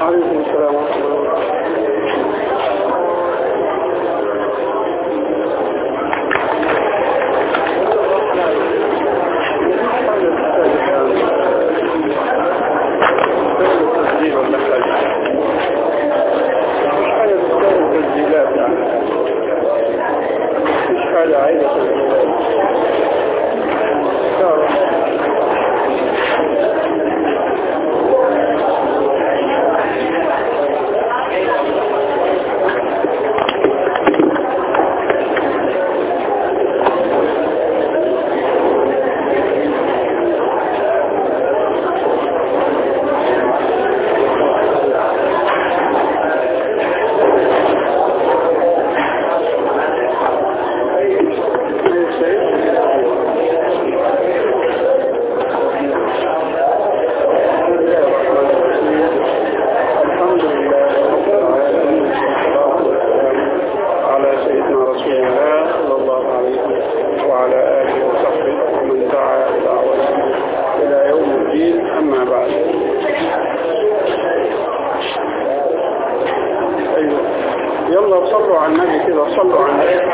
عليكم السلام ورحمة الله وبركاته تسجيل ولا حاجة مش حاجة تستاهل تسجيلات يعني مش حاجة عايزة تسجيلات تعرف الحمد لله رب العالمين والصلاة والسلام على سيدنا رسول الله صلى الله عليه وعلى آله وصحبه ومن دعا بدعوته إلى يوم الدين أما بعد أيوة يلا صلوا على النبي كده صلوا على النبي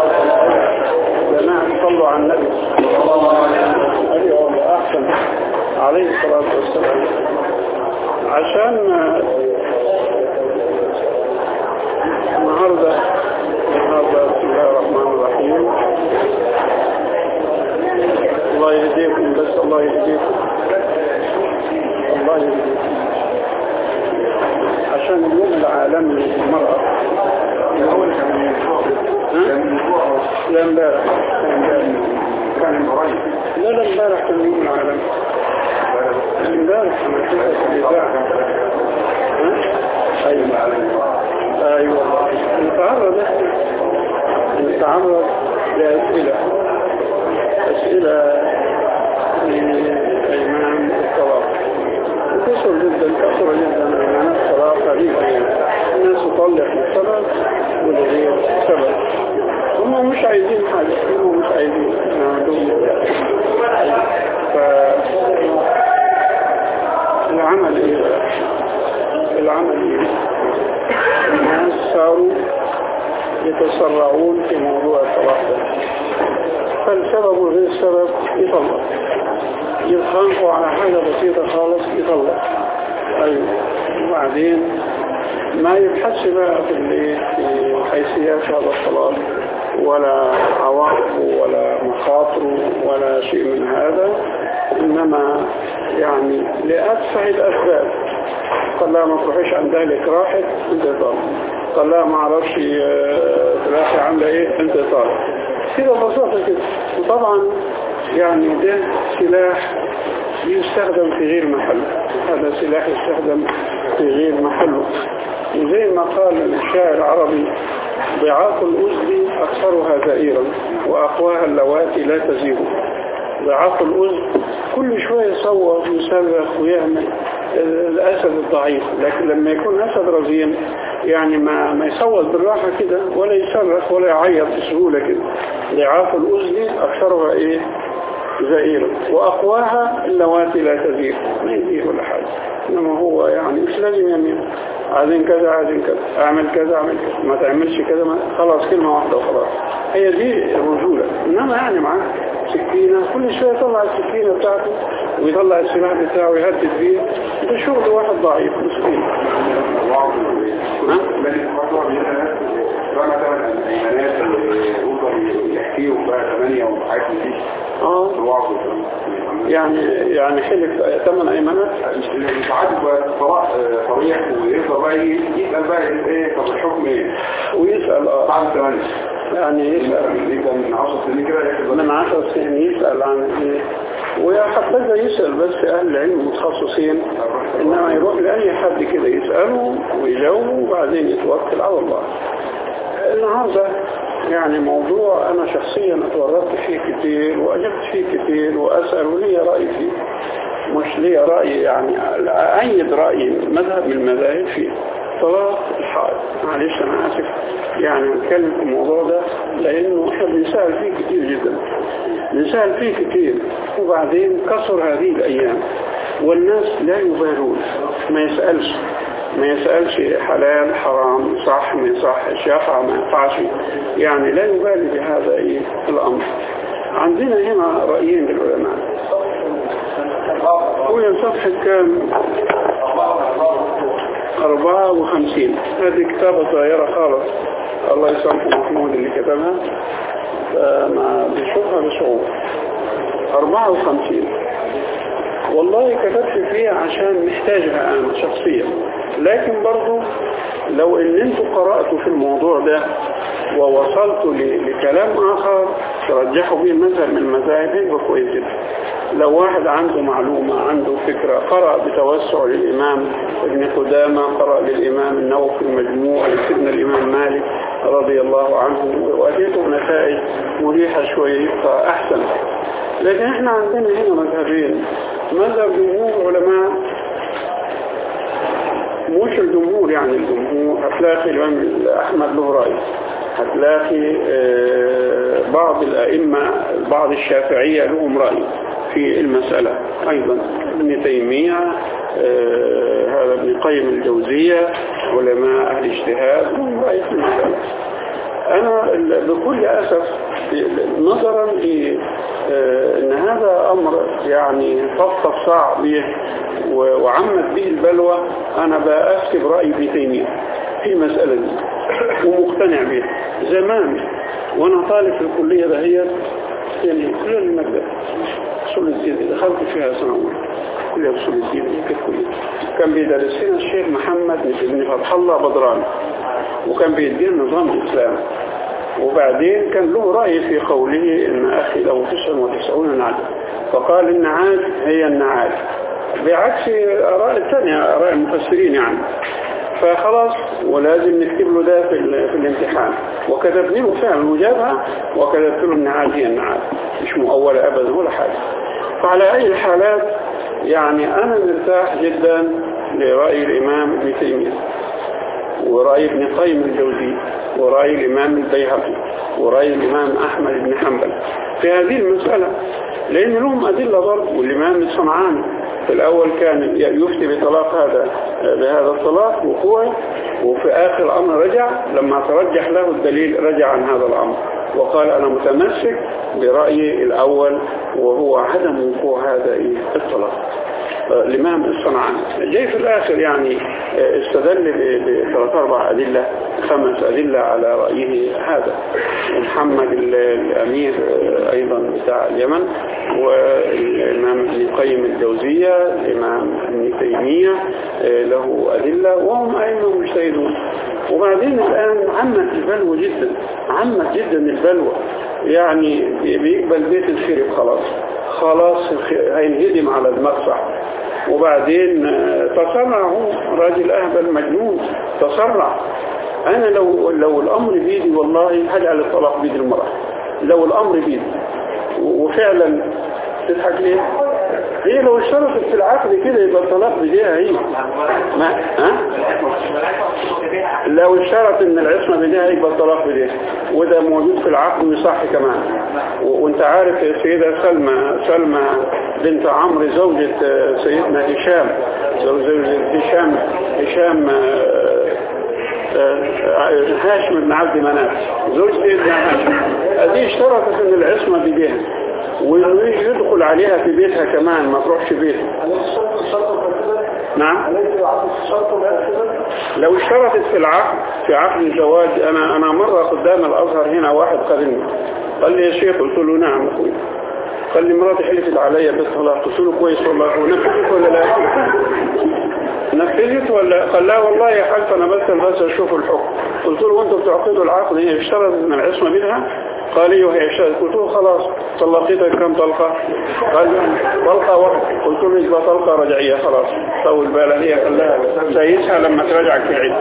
جماعة صلوا على النبي أيوة والله أحسن عليه الصلاة والسلام عشان النهاردة النهاردة بسم الله الرحمن الرحيم الله يهديكم بس الله يهديكم الله يهديكم عشان اليوم العالمي للمرأة ها؟ لا امبارح كان امبارح لا لا امبارح كان اليوم العالمي امبارح انا كنت في الاذاعه ها؟ ايوه ايوه نتعرض نتعرض لاسئله اسئله لأيمان الطلاق كثر جدا كثر جدا أيمان الطلاق هذه الناس تطلق لسبب ولغير سبب هم مش عايزين حاجة هم مش عايزين عندهم ف العمل ايه بقى؟ العمل ايه الناس صاروا يتسرعون في موضوع الطلاق ده فالسبب وغير السبب يطلق يتخانقوا على حاجة بسيطة خالص يطلق أيوة وبعدين ما يبحثش بقى في الايه في حيثيات هذا الطلاق ولا عواقبه ولا مخاطره ولا شيء من هذا إنما يعني لأدفع الأسباب قال لا ما تروحيش عند أهلك راحت أنت طالب قال لا ما أعرفش تلاقي عاملة إيه أنت طالب كده ببساطة كده وطبعا يعني ده سلاح يستخدم في غير محله هذا سلاح يستخدم في غير محله وزي ما قال الشاعر العربي ضعاف الأزل أكثرها زائرا وأقواها اللواتي لا تزيغ ضعاف الأذن كل شوية يصوت ويصرخ ويعمل الأسد الضعيف لكن لما يكون أسد رزين يعني ما ما يصوت بالراحة كده ولا يصرخ ولا يعيط بسهولة كده ضعاف الأذن أكثرها إيه زائرة وأقواها اللواتي لا تزيغ ما يزيغ ولا حاجة إنما هو يعني مش لازم يمين عايزين كذا عايزين كذا اعمل كذا اعمل كذا ما تعملش كذا ما خلاص كلمة واحدة وخلاص هي دي الرجولة إنما يعني معاه سكينة كل شوية يطلع السكينة بتاعته ويطلع السلاح بتاعه ويهدد بيه ده شغل واحد ضعيف مسكين اه يعني يعني حلف ثمان ايمانات مش عادي بقى صلاح صريح ويفضل بقى يسأل بقى ايه طب الحكم ايه ويسأل اه بعد ثمانية يعني يسأل انت من 10 سنين كده ياخد من عشر سنين يسأل عن ايه وحتى يسأل بس أهل العلم متخصصين إنما يروح لأي حد كده يسأله ويجاوبه وبعدين يتوكل على الله النهاردة يعني موضوع أنا شخصيا اتورطت فيه كتير وأجبت فيه كتير وأسأل ولي رأي فيه مش لي رأي يعني أيد رأي مذهب من المذاهب فيه طلاق الحائط معلش أنا آسف يعني نتكلم في الموضوع ده لأنه إحنا بنسأل فيه كتير جدا بنسأل فيه كتير وبعدين كسر هذه الأيام والناس لا يبالون ما يسألش ما يسألش حلال حرام صح ما يصحش يقع ما يقعش يعني لا يبالي بهذا إيه الأمر عندنا هنا رأيين للعلماء أولا صفحة كام 54 هذه كتابة صغيرة خالص الله يسامحه محمود اللي كتبها ما بيشوفها بصعوبة 54 والله كتبت فيها عشان محتاجها أنا شخصيا لكن برضو لو ان انتوا قرأتوا في الموضوع ده ووصلتوا لكلام آخر ترجحوا به مذهب من المذاهب يبقى كويس جدا لو واحد عنده معلومة عنده فكرة قرأ بتوسع للإمام ابن قدامة قرأ للإمام النووي في المجموع لسيدنا الإمام مالك رضي الله عنه وأتيته نتائج مريحة شوية يبقى أحسن لكن احنا عندنا هنا مذهبين مذهب جمهور علماء مش الجمهور يعني الجمهور هتلاقي الإمام أحمد له رأي هتلاقي بعض الأئمة بعض الشافعية لهم رأي في المسألة أيضا ابن تيمية هذا ابن قيم الجوزية علماء أهل اجتهاد لهم رأي في المسألة أنا بكل أسف نظرا لأن هذا أمر يعني طف الصعب به وعمت به البلوى أنا بأسكب رأي ابن تيمية في المسألة دي ومقتنع بها زمان وأنا طالب في الكلية دهيت يعني كل المادة أصول الدين دخلت فيها سنوات كلية أصول الدين كانت كلية كان بيدرسنا الشيخ محمد بن فتح الله بدران وكان بيدينا نظام الإسلام وبعدين كان له رأي في قوله إن أخي له 99 نعج فقال النعاج هي النعاج بعكس آراء الثانية آراء المفسرين يعني فخلاص ولازم نكتب له ده في, في الامتحان وكتبت له فعلا وجابها وكتبت له النعاج هي النعاج مش مؤولة أبدا ولا حاجة فعلى أي الحالات يعني أنا مرتاح جدا لرأي الإمام ابن تيمية ورأي ابن قيم الجوزي ورأي الإمام البيهقي ورأي الإمام أحمد بن حنبل في هذه المسألة لأن لهم أدلة برضه والإمام الصنعاني في الأول كان يفتي بطلاق هذا بهذا الطلاق وهو وفي آخر الأمر رجع لما ترجح له الدليل رجع عن هذا الأمر وقال أنا متمسك برأيي الأول وهو عدم وقوع هذا الطلاق الإمام الصنعاني جاي في الآخر يعني استدل بثلاث أربع أدلة خمس أدلة على رأيه هذا ومحمد الأمير أيضا بتاع اليمن والإمام ابن قيم الجوزية الإمام ابن تيمية له أدلة وهم أيضا مجتهدون وبعدين الآن عمت البلوى جدا عمت جدا البلوى يعني بيقبل بيت الخرب خلاص خلاص هينهدم على المسرح وبعدين تسرع هو راجل أهبل مجنون تسرع أنا لو لو الأمر بيدي والله هجعل الطلاق بيد المرأة لو الأمر بيدي وفعلا تضحك ليه هي لو اشترطت في العقد كده يبقى الطلاق بيديها هي ما ها لو اشترط ان العصمة بيديها يبقى الطلاق بيديها وده موجود في العقد وصح كمان وانت عارف السيدة سلمى سلمى بنت عمرو زوجة سيدنا هشام زوجة هشام هشام هاشم بن عبد مناف زوج سيدنا هاشم هذه اشترطت ان العصمة بيديها ويدخل عليها في بيتها كمان ما تروحش بيتها نعم لو اشترطت في العقد في عقد الزواج انا انا مرة قدام الازهر هنا واحد قرني قال لي يا شيخ قلت له نعم اخوي قال لي مراتي حلفت عليا بالطلاق قلت له كويس والله ونفذت ولا لا نفذت ولا قال لا والله يا حاج انا بس بس اشوف الحكم قلت له وانتوا بتعقدوا العقد هي اشترطت ان العصمه منها قال لي وهي اشترطت قلت له خلاص طلقتك كم طلقه قال لي طلقه واحده قلت له يبقى طلقه رجعيه خلاص طول بالها هي قال لها سيسها لما تراجعك في العده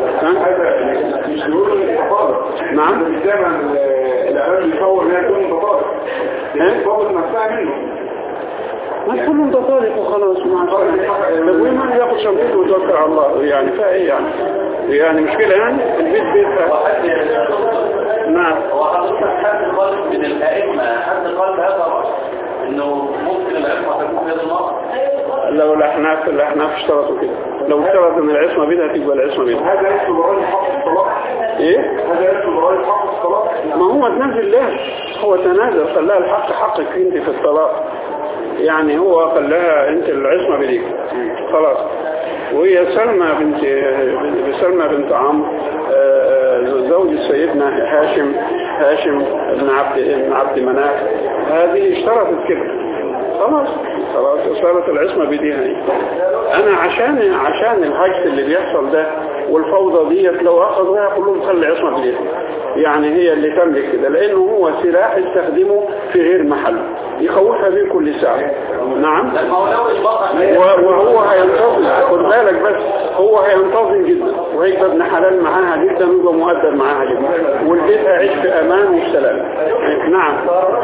نعم الأعلام بيصور انها تكون متطابق تطابق نفسها منه ما كلهم تطالق وخلاص مع طب وين ما ياخد شنطته ويتوكل على الله يعني فايه يعني يعني مشكلة يعني البيت بيتها نعم هو حضرتك حد قلب من الأئمة حد قلب هذا رأس انه ممكن العصمه تكون بيد المرأة لو الأحناف الأحناف اشترطوا كده لو اشترط ان العصمة بيدها تبقى العصمة بيدها هذا اسمه براءة حق الطلاق ايه هذا اسمه براءة حق الطلاق ما هو تنازل لها هو تنازل قال لها الحق حقك انت في الطلاق يعني هو قال لها انت العصمة بديك خلاص وهي سلمى بنت سلمى بنت عمرو آه، زوج سيدنا هاشم هاشم بن عبد بن عبد مناف هذه اشترطت كده خلاص خلاص صارت العصمة بديها هي. انا عشان عشان الهجس اللي بيحصل ده والفوضى ديت لو اخذوها كلهم خلي عصمة بديها يعني هي اللي تملك كده لانه هو سلاح يستخدمه في غير محله يخوفها بيه كل ساعة نعم لما هو لو المرأة و- وهو هينتظم خد بالك بس هو هينتظم جدا وهيبقى ابن حلال معاها جدا ويبقى مؤدب معاها جدا والبيت هيعيش في امان وسلام نعم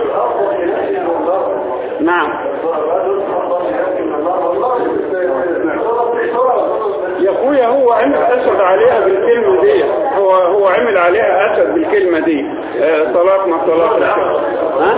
نعم يا اخويا هو عمل اسد عليها بالكلمة دي هو هو عمل عليها اسد بالكلمة دي آه، طلاق ما طلاق ها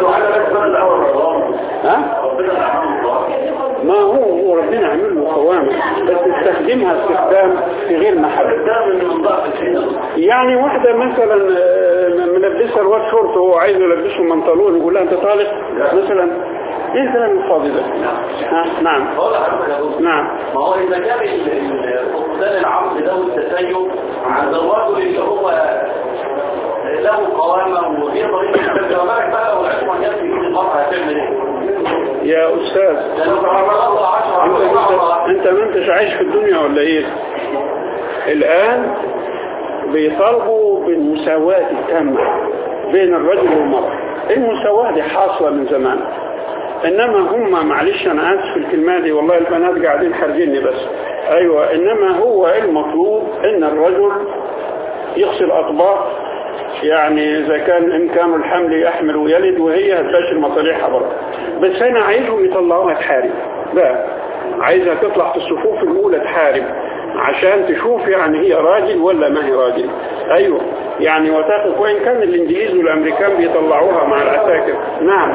ها ما هو هو ربنا عمل له قوامة بس استخدمها استخدام في غير محل يعني واحدة مثلا آه، ملبسها الواد شورت وهو عايز يلبسه منطلون يقول لها انت طالق مثلا ايه الكلام الفاضي ده ها نعم بقول لحضرتك يا دكتور نعم ما هو إذا كان ال- ال- فقدان العقل ده والتسيب عند الرجل اللي هو له قوامة ويقدر يمشي ما بالك بقى لو العصمة جت في ايد المرأة هتعمل ايه؟ يا استاذ لأنه الله عشرة انت مرة انت, انت ما انتش عايش في الدنيا ولا ايه الان بيطالبوا بالمساواة التامة بين الرجل والمرأة المساواة دي حاصلة من زمان انما هم معلش انا اسف في الكلمة دي والله البنات قاعدين حرجيني بس ايوه انما هو المطلوب ان الرجل يغسل اطباق يعني اذا كان امكانه الحمل يحمل ويلد وهي هتباشر مصالحها برضه بس انا عايزهم يطلعوها تحارب بقى عايزها تطلع في الصفوف الاولى تحارب عشان تشوف يعني هي راجل ولا ما هي راجل ايوه يعني وتقف وان كان الانجليز والامريكان بيطلعوها مع العساكر نعم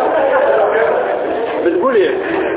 بتقول ايه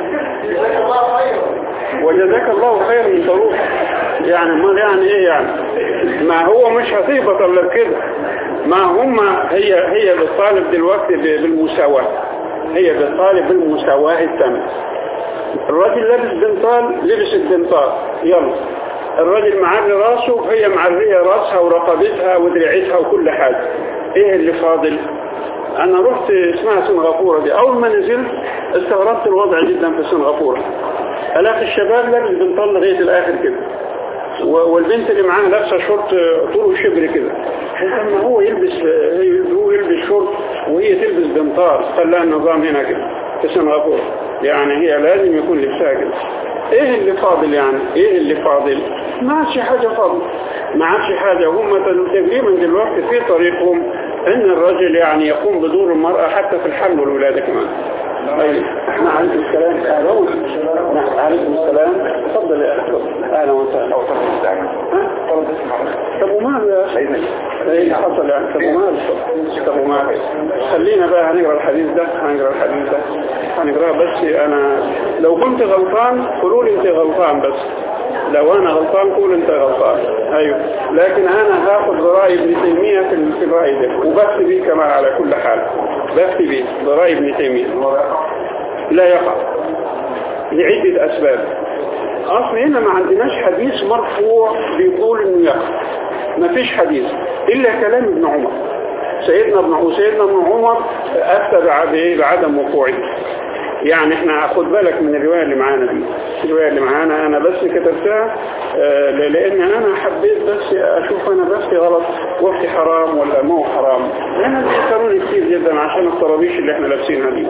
وجزاك الله خير من طروق يعني ما يعني ايه يعني ما هو مش هتهبط الا بكده ما هم هي هي بتطالب دلوقتي ب- بالمساواة هي بتطالب بالمساواة التامة الراجل لابس بنطال لبس البنطال يلا الراجل معري راسه وهي معرية راسها ورقبتها ودرعتها وكل حاجة ايه اللي فاضل انا رحت اسمها سنغافورة دي اول ما نزلت استغربت الوضع جدا في سنغافورة الاقي الشباب لابس بنطال لغاية الاخر كده و- والبنت اللي معاها لابسه شورت طوله شبر كده لما هو يلبس هو يلبس شورت وهي تلبس بنطال خلاها النظام هنا كده في سنغافورة يعني هي لازم يكون لبسها كده ايه اللي فاضل يعني ايه اللي فاضل ما عادش حاجة فاضل ما عادش حاجة هم تقريبا دلوقتي في طريقهم ان الرجل يعني يقوم بدور المرأة حتى في الحمل والولادة كمان طيب احنا عليكم السلام اهلا وسهلا نعم عليكم السلام تفضل يا اخي تفضل. اهلا وسهلا ها؟ طب وماله يا اخي ايه اللي حصل يعني طب وماله طب وماله خلينا بقى هنقرا الحديث ده هنقرا الحديث ده هنقراه بس انا لو كنت غلطان قولوا لي انت غلطان بس لو انا غلطان قول انت غلطان ايوه لكن انا هاخد برأي ابن تيمية في في الرأي ده وبفتي بيه كمان على كل حال بفتي بيه برأي ابن تيمية لا يقع لعدة اسباب اصل هنا ما عندناش حديث مرفوع بيقول انه يقع ما فيش حديث الا كلام ابن عمر سيدنا ابن سيدنا ابن عمر افتى بعد- بعدم وقوعه يعني احنا خد بالك من الرواية اللي معانا دي الرواية اللي معانا انا بس كتبتها آه، لان انا حبيت بس اشوف انا بفتي غلط وفتي حرام ولا مو حرام لان بيسألوني كتير جدا عشان الطرابيش اللي احنا لابسينها دي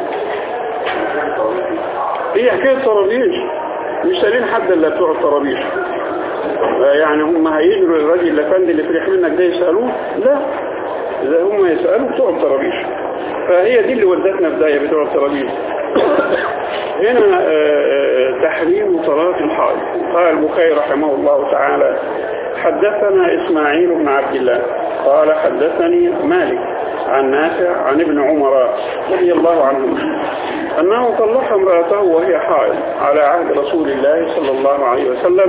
هي حكاية طرابيش مش سالين حد الا بتوع الطرابيش آه، يعني هم هيجروا الراجل الافندي اللي في رحلتك ده يسألوه لا إذا هم يسألوا بتوع الطرابيش فهي دي اللي ودتنا بداية بتوع الطرابيش هنا آه، آه، تحريم صلاة الحائض قال البخاري رحمه الله تعالى حدثنا إسماعيل بن عبد الله قال حدثني مالك عن نافع عن ابن عمر رضي الله عنهما أنه طلق امرأته وهي حائض على عهد رسول الله صلى الله عليه وسلم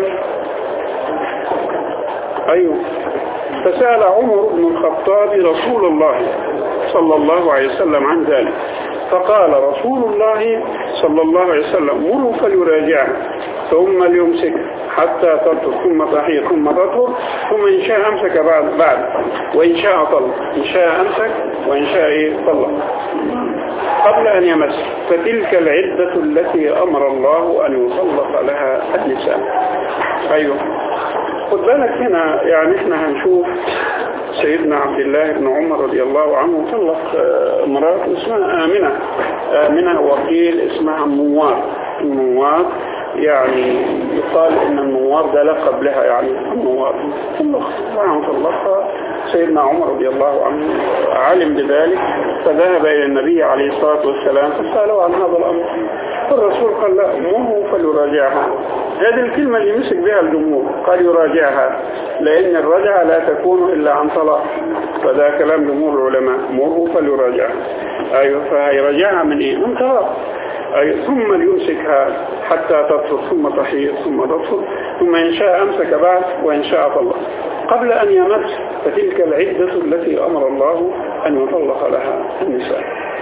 أيوه فسأل عمر بن الخطاب رسول الله صلى الله عليه وسلم عن ذلك فقال رسول الله صلى الله عليه وسلم مره فليراجعه ثم ليمسك حتى تطهر ثم تحيط ثم تطهر ثم إن شاء أمسك بعد بعد وإن شاء طلق إن شاء أمسك وإن شاء إيه طلق قبل أن يمس فتلك العدة التي أمر الله أن يطلق لها النساء أيوه خد بالك هنا يعني احنا هنشوف سيدنا عبد الله بن عمر رضي الله عنه طلق آه، امرأة اسمها آمنة آمنة وقيل اسمها موار موار يعني يقال ان النوار ده لقب لها يعني النوار طلق طبعا طلقها سيدنا عمر رضي الله عنه علم بذلك فذهب الى النبي عليه الصلاة والسلام فسأله عن هذا الامر فالرسول قال لا مره فليراجعها هذه الكلمة اللي مسك بها الجمهور قال يراجعها لأن الرجعة لا تكون إلا عن طلاق فده كلام جمهور العلماء مره فليراجعها أيوة فهيراجعها من إيه؟ من طلاق أي ثم ليمسكها حتى تطهر ثم تحيط ثم تطهر ثم إن شاء أمسك بعد وإن شاء طلق قبل أن يمس فتلك العدة التي أمر الله أن يطلق لها النساء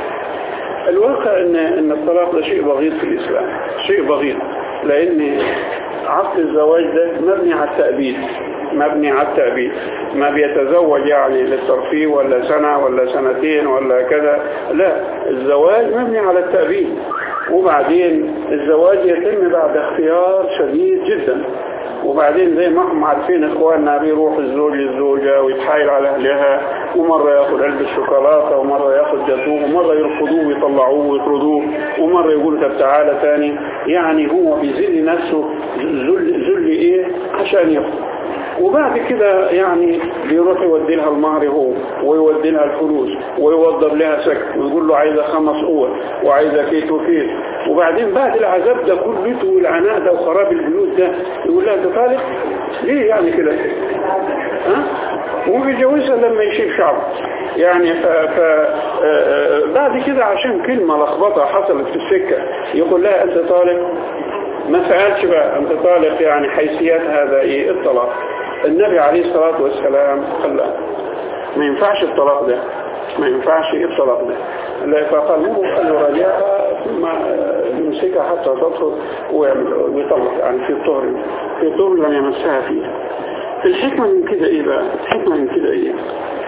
الواقع ان ان الطلاق ده شيء بغيض في الاسلام شيء بغيض لان عقد الزواج ده مبني على التأبيد مبني على التأبيد ما بيتزوج يعني للترفيه ولا سنة ولا سنتين ولا كذا لا الزواج مبني على التأبيد وبعدين الزواج يتم بعد اختيار شديد جدا وبعدين زي ما هم عارفين اخواننا بيروح الزوج للزوجة ويتحايل على اهلها ومرة ياخد علبة شوكولاتة ومرة ياخد جاتوه ومرة يرفضوه ويطلعوه ويطردوه ومرة يقولوا طب تعالى تاني يعني هو بيذل نفسه ذل ذل ايه عشان يخرج وبعد كده يعني بيروح يودي لها المهر هو ويودي لها الفلوس ويوضب لها سكن ويقول له عايزة خمس قوة وعايزة كيت وكيت وبعدين بعد العذاب ده كله والعناء ده وخراب البيوت ده يقول لها انت طالق ليه يعني كده ها وبيجوزها لما يشيل شعب يعني ف... ف... آه، بعد كده عشان كلمة لخبطة حصلت في السكة يقول لها انت طالق ما سألش بقى انت طالق يعني حيثيات هذا ايه الطلاق النبي عليه الصلاة والسلام قال لا ما ينفعش الطلاق ده ما ينفعش الطلاق ده لا فقال له قال له راجعها ثم يمسكها حتى تطهر ويعمل- ويطلق يعني في الطهر في الطهر لم يمسها فيه الحكمة من كده ايه بقى الحكمة من كده ايه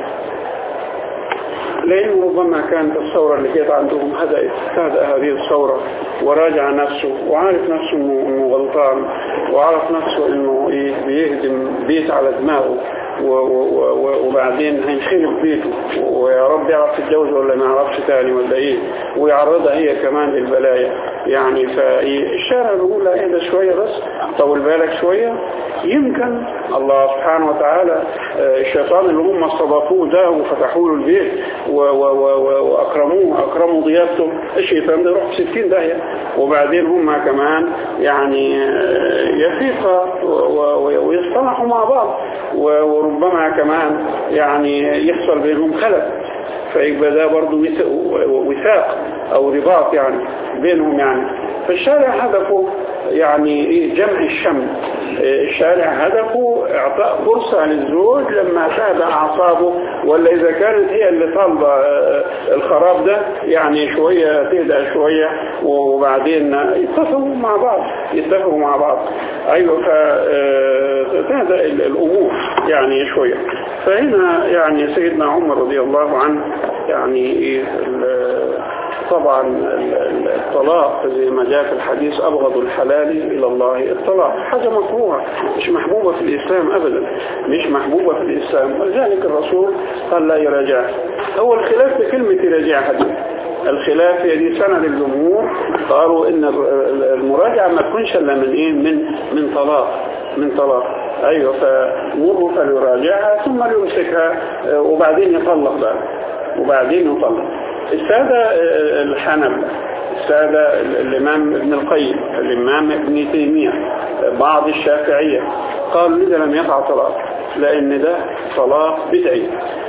لأنه ربما كانت الثورة اللي كانت عندهم هدأت هدأ هذه الثورة وراجع نفسه وعارف نفسه إنه إنه غلطان وعرف نفسه إنه إيه بيهدم بيت على دماغه و- و- و- وبعدين هينخرب بيته ويا رب يعرف يتجوز ولا ما يعرفش تاني ولا ايه ويعرضها هي كمان للبلايا يعني فالشارع بيقول لها اهدى شوية بس طول بالك شوية يمكن الله سبحانه وتعالى آه، الشيطان اللي هم استضافوه ده وفتحوا له البيت و- و- و- و- واكرموه اكرموا ضيافته الشيطان ده يروح في 60 داهية وبعدين هم كمان يعني آه، يفيق و- و- ويصطلحوا مع بعض و- وربما كمان يعني يحصل بينهم خلل فيبقى ده برضه وث- وثاق او رباط يعني بينهم يعني فالشارع هدفه يعني ايه جمع الشمل إيه الشارع هدفه اعطاء فرصة للزوج لما تهدى اعصابه ولا اذا كانت هي اللي طالبة آه، الخراب ده يعني شوية تهدى شوية وبعدين يتفقوا مع بعض يتفقوا مع بعض ايوه فتهدى الامور يعني شوية فهنا يعني سيدنا عمر رضي الله عنه يعني إيه ال- طبعا ال- ال- الطلاق زي ما جاء في الحديث أبغض الحلال إلى الله الطلاق حاجة مكروهة مش محبوبة في الإسلام أبدا مش محبوبة في الإسلام ولذلك الرسول قال لا يراجعها هو الخلاف في كلمة يراجعها دي الخلاف هي دي سنة للجمهور قالوا ان ال- المراجعة ما تكونش الا من ايه من من طلاق من طلاق ايوه فمره فليراجعها ثم ليمسكها آه، وبعدين يطلق بقى وبعدين يطلق السادة آه، الحنبلة السادة ال- الإمام ابن القيم الإمام ابن تيمية آه، بعض الشافعية قالوا إذا لم يقع طلاق لأن ده طلاق بدعي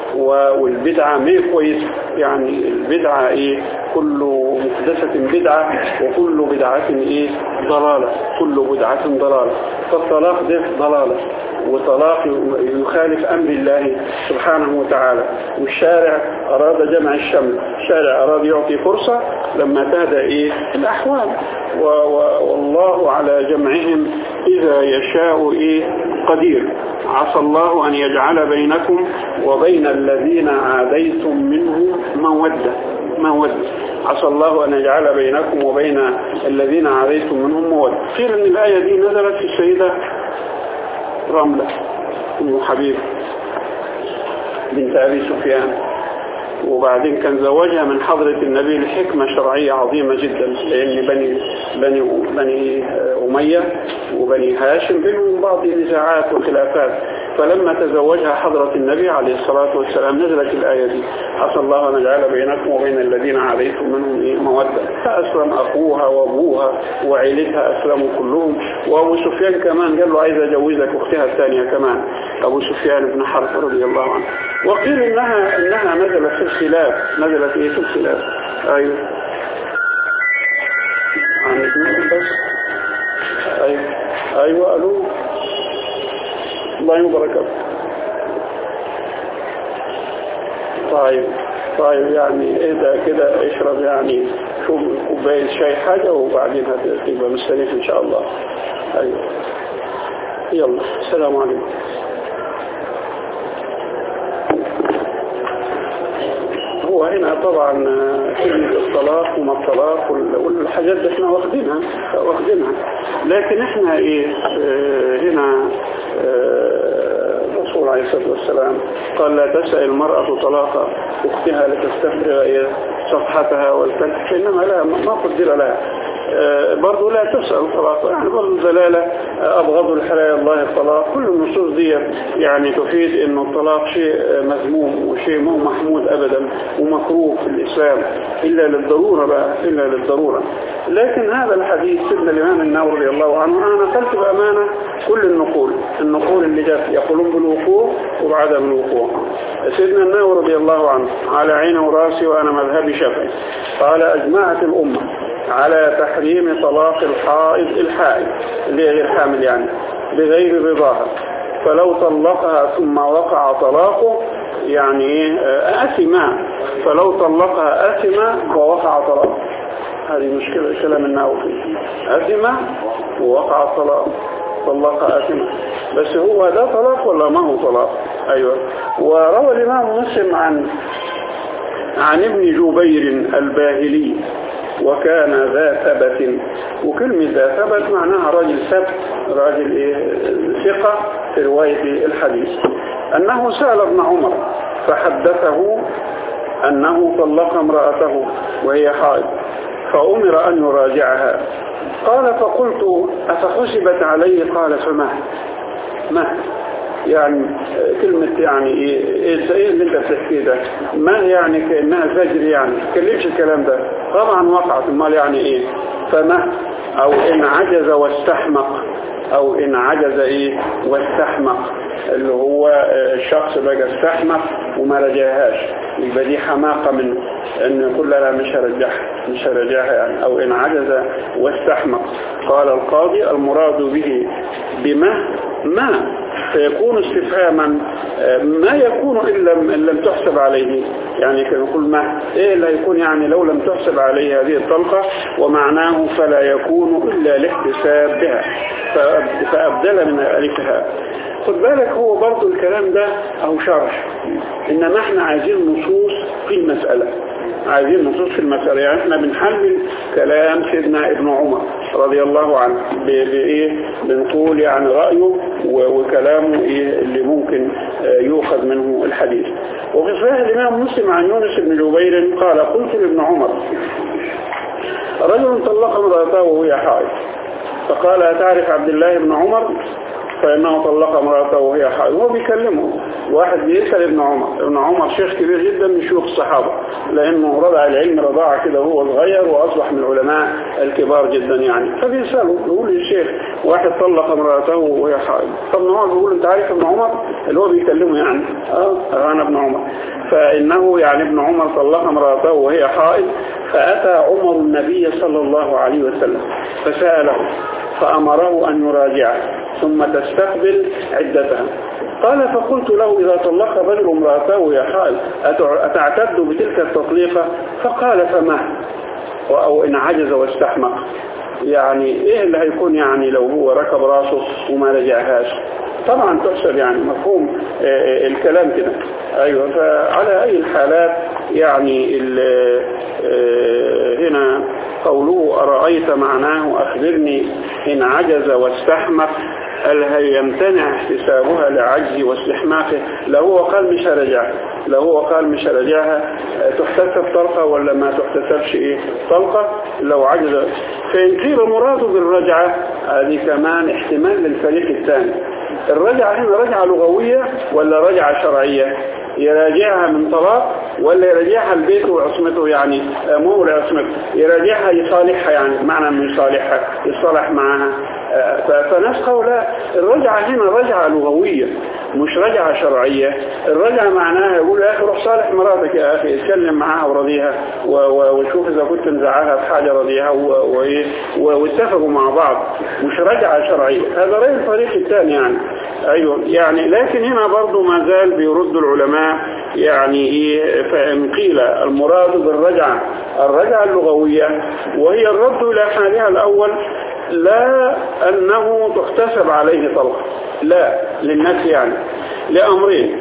و- والبدعة ما هي كويسة يعني البدعة ايه كل محدثة بدعة وكل بدعة ايه ضلالة كل بدعة ضلالة فالطلاق ده ضلالة وطلاق يخالف أمر الله سبحانه وتعالى والشارع أراد جمع الشمل الشارع أراد يعطي فرصة لما تهدى إيه الأحوال و و والله على جمعهم إذا يشاء إيه قدير عسى الله أن يجعل بينكم وبين الذين عاديتم منهم مودة مودة عسى الله أن يجعل بينكم وبين الذين عاديتم منهم مودة قيل أن الآية دي نزلت في السيدة رملة أم حبيب بنت أبي سفيان وبعدين كان زواجها من حضرة النبي لحكمة شرعية عظيمة جدا لأن بني بني بني أمية وبني هاشم بينهم بعض النزاعات وخلافات فلما تزوجها حضرة النبي عليه الصلاة والسلام نزلت الآية دي عسى الله أن يجعل بينكم وبين الذين عليكم منهم إيه مودة فأسلم أخوها وأبوها وعيلتها أسلموا كلهم وأبو سفيان كمان قال له عايز أجوزك أختها الثانية كمان أبو سفيان بن حرب رضي الله عنه وقيل إنها إنها نزلت في الخلاف نزلت إيه في الخلاف أيوه عن اثنين بس أيوه أيوه ألو الله يبارك طيب طيب يعني اهدى كده اشرب يعني شوف كوباية شاي حاجة وبعدين هتبقى مستنيك ان شاء الله ايوه يلا السلام عليكم هو هنا طبعا كلمة الطلاق وما الطلاق وال- والحاجات دي احنا واخدينها واخدينها لكن احنا ايه اه هنا اه الرسول عليه الصلاة والسلام قال لا تسأل المرأة طلاق أختها لتستفرغ إيه صفحتها والتكف إنما لا ما قدر لها آه، برضو لا تسأل طلاق يعني برضو دلالة آه، أبغض الحلال الله الطلاق كل النصوص دي يعني تفيد أن الطلاق شيء آه، مذموم وشيء مو محمود أبدا ومكروه في الإسلام إلا للضرورة بقى إلا للضرورة لكن هذا الحديث سيدنا الإمام النووي رضي الله عنه أنا نقلت بأمانة كل النقول النقول اللي جاءت يقولون بالوقوع وبعدم الوقوع سيدنا النووي رضي الله عنه على عيني وراسي وأنا مذهبي شافعي قال أجمعت الأمة على تحريم طلاق الحائض الحائض اللي هي غير حامل يعني بغير رضاها فلو طلقها ثم وقع طلاقه يعني ايه آه، أثما فلو طلقها أثما ووقع طلاقه هذه مشكلة كلام النووي أثما ووقع الطلاق طلق أثما بس هو ده طلاق ولا ما هو طلاق أيوة وروى الإمام مسلم عن عن ابن جبير الباهلي وكان ذا ثبت وكلمة ذا ثبت معناها راجل ثبت راجل إيه؟ ثقة في رواية الحديث أنه سأل ابن عمر فحدثه أنه طلق امرأته وهي حائض فأمر أن يراجعها قال فقلت أفحسبت عليه قال فما ما يعني كلمة يعني ايه ايه إيه اللي انت بتحكيه ده ما يعني كأنها زجر يعني تكلمش الكلام ده طبعا وقعت امال يعني ايه فما او ان عجز واستحمق او ان عجز ايه واستحمق اللي هو الشخص بقى استحمق وما رجعهاش يبقى دي حماقة منه ان يقول لا لا مش هرجعها مش هرجعها يعني او ان عجز واستحمق قال القاضي المراد به بما ما فيكون استفهاما آه، ما يكون إن لم, إن لم تحسب عليه يعني كان يقول ما إيه اللي هيكون يعني لو لم تحسب عليه هذه الطلقة ومعناه فلا يكون إلا الاحتساب بها فأب- فأبدل من ألفها خد بالك هو برضو الكلام ده أو شرح إنما احنا عايزين نصوص في المسألة عايزين نصوص في المسألة يعني احنا بنحلل كلام سيدنا ابن عمر رضي الله عنه ب- بإيه بنقول يعني رأيه و- وكلامه إيه اللي ممكن آه، يؤخذ منه الحديث وفي صحيح الإمام مسلم عن يونس بن جبير قال قلت لابن عمر رجل طلق امرأته وهي حائض فقال أتعرف عبد الله بن عمر فإنه طلق امرأته وهي حائض وهو بيكلمه واحد بيسأل ابن عمر ابن عمر شيخ كبير جدا من شيوخ الصحابة لأنه رضع العلم رضاعة كده وهو صغير وأصبح من العلماء الكبار جدا يعني فبيسأله بيقول للشيخ واحد طلق امرأته وهي حائض فابن عمر بيقول أنت عارف ابن عمر اللي هو بيكلمه يعني اه انا ابن عمر فانه يعني ابن عمر طلق امراته وهي حائض فاتى عمر النبي صلى الله عليه وسلم فساله فامره ان يراجعه ثم تستقبل عدتها قال فقلت له إذا طلق رجل امرأته يا حائل أتع- أتعتد بتلك التطليقة فقال فما أو إن عجز واستحمق يعني إيه اللي هيكون يعني لو هو ركب راسه وما رجعهاش طبعا تحسب يعني مفهوم آه، آه، الكلام كده أيوة فعلى أي الحالات يعني ال- آه، هنا قوله أرأيت معناه أخبرني إن عجز واستحمق هل هيمتنع احتسابها لعجز واستحماقه لو هو قال مش هرجعها لو هو قال مش هرجعها آه، تحتسب طلقة ولا ما تحتسبش ايه طلقة لو عجز فإن قيل مراد بالرجعة هذه كمان احتمال للفريق الثاني الرجعة هنا رجعة لغوية ولا رجعة شرعية يراجعها من طلاق ولا يراجعها البيت وعصمته يعني آه، مو لعصمته يراجعها يصالحها يعني معنى من يصالحها يصالح معها آه، ف- فناس قولا الرجعة هنا رجعة لغوية مش رجعة شرعية الرجعة معناها يقول يا أخي روح صالح مراتك يا أخي اتكلم معاها وراضيها و- و- وشوف إذا كنت مزعلها في حاجة راضيها و- وإيه و- واتفقوا مع بعض مش رجعة شرعية هذا رأي الفريق الثاني يعني أيوة يعني لكن هنا برضو ما زال بيرد العلماء يعني إيه فإن قيل المراد بالرجعة الرجعة اللغوية وهي الرد إلى حالها الأول لا أنه تحتسب عليه طلقة لا للناس يعني لأمرين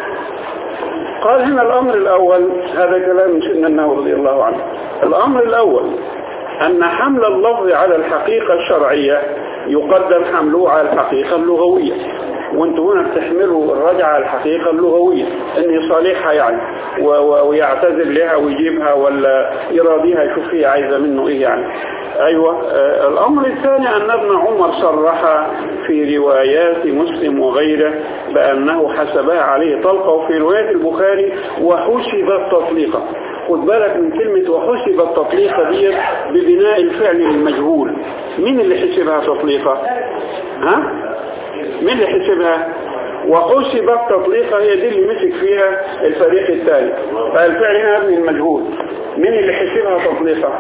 قال هنا الأمر الأول هذا كلام سيدنا النووي رضي الله عنه الأمر الأول أن حمل اللفظ على الحقيقة الشرعية يقدم حمله على الحقيقة اللغوية وانتوا هنا بتحملوا الرجعة على الحقيقة اللغوية ان يصالحها يعني و- و- ويعتذر لها ويجيبها ولا يراضيها يشوف هي عايزة منه ايه يعني ايوه آه الامر الثاني ان ابن عمر صرح في روايات مسلم وغيره بانه حسبها عليه طلقة وفي رواية البخاري وحسب التطليقة خد بالك من كلمة وحسب التطليقة دي ببناء الفعل المجهول مين اللي حسبها تطليقة ها مين اللي حسبها وحسب التطليقة هي دي اللي مسك فيها الفريق الثاني فالفعل هنا ابن المجهول مين اللي حسبها تطليقة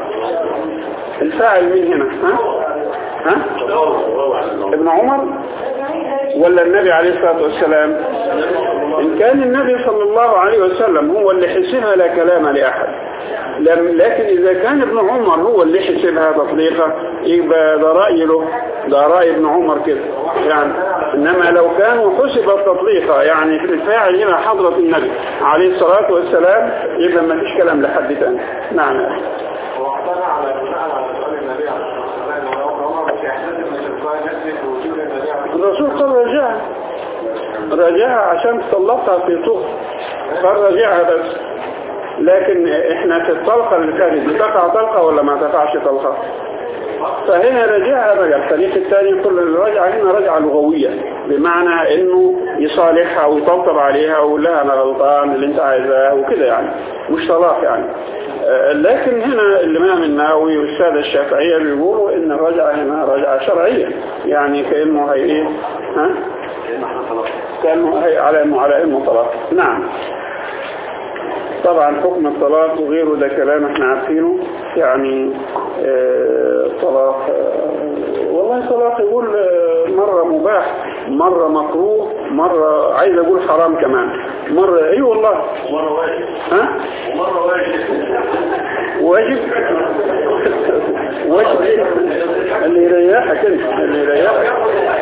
الفاعل مين هنا ها ها ابن عمر ولا النبي عليه الصلاة والسلام إن كان النبي صلى الله عليه وسلم هو اللي حسبها لا كلام لأحد لم- لكن إذا كان ابن عمر هو اللي حسبها تطليقة يبقى ده رأي له ده رأي ابن عمر كده يعني إنما لو كانوا حسب التطليقة يعني في الفاعل هنا حضرة النبي عليه الصلاة والسلام يبقى ما فيش كلام لحد تاني نعم يا أخي. واقتنع على بناء على سؤال النبي عليه الصلاه والسلام ان هو مش يحتسب من تلقاء نفسه وجود النبي عليه الرسول قال رجعها رجعها عشان طلقها في طهر قال رجعها بس لكن احنا في الطلقة اللي فاتت بتقع طلقة ولا ما تقعش طلقة فهنا رجعها الرجع الفريق الثاني يقول الرجعة هنا رجعة لغوية بمعنى انه يصالحها ويطبطب عليها ويقول لها انا غلطان اللي انت عايزاه وكده يعني مش طلاق يعني آه، لكن هنا الامام النووي والسادة الشافعية بيقولوا ان الرجعة هنا رجعة شرعية يعني كأنه هي ايه ها كأنه هي على انه على انه طلاق نعم طبعا حكم الطلاق وغيره ده كلام احنا عارفينه يعني آه، طلاق آه، والله طلاق يقول آه، مرة مباح مرة مكروه مرة عايز اقول حرام كمان مرة اي والله مرة واجب ها ومرة واجب واجب واجب ايه اللي يريحك انت اللي يريحك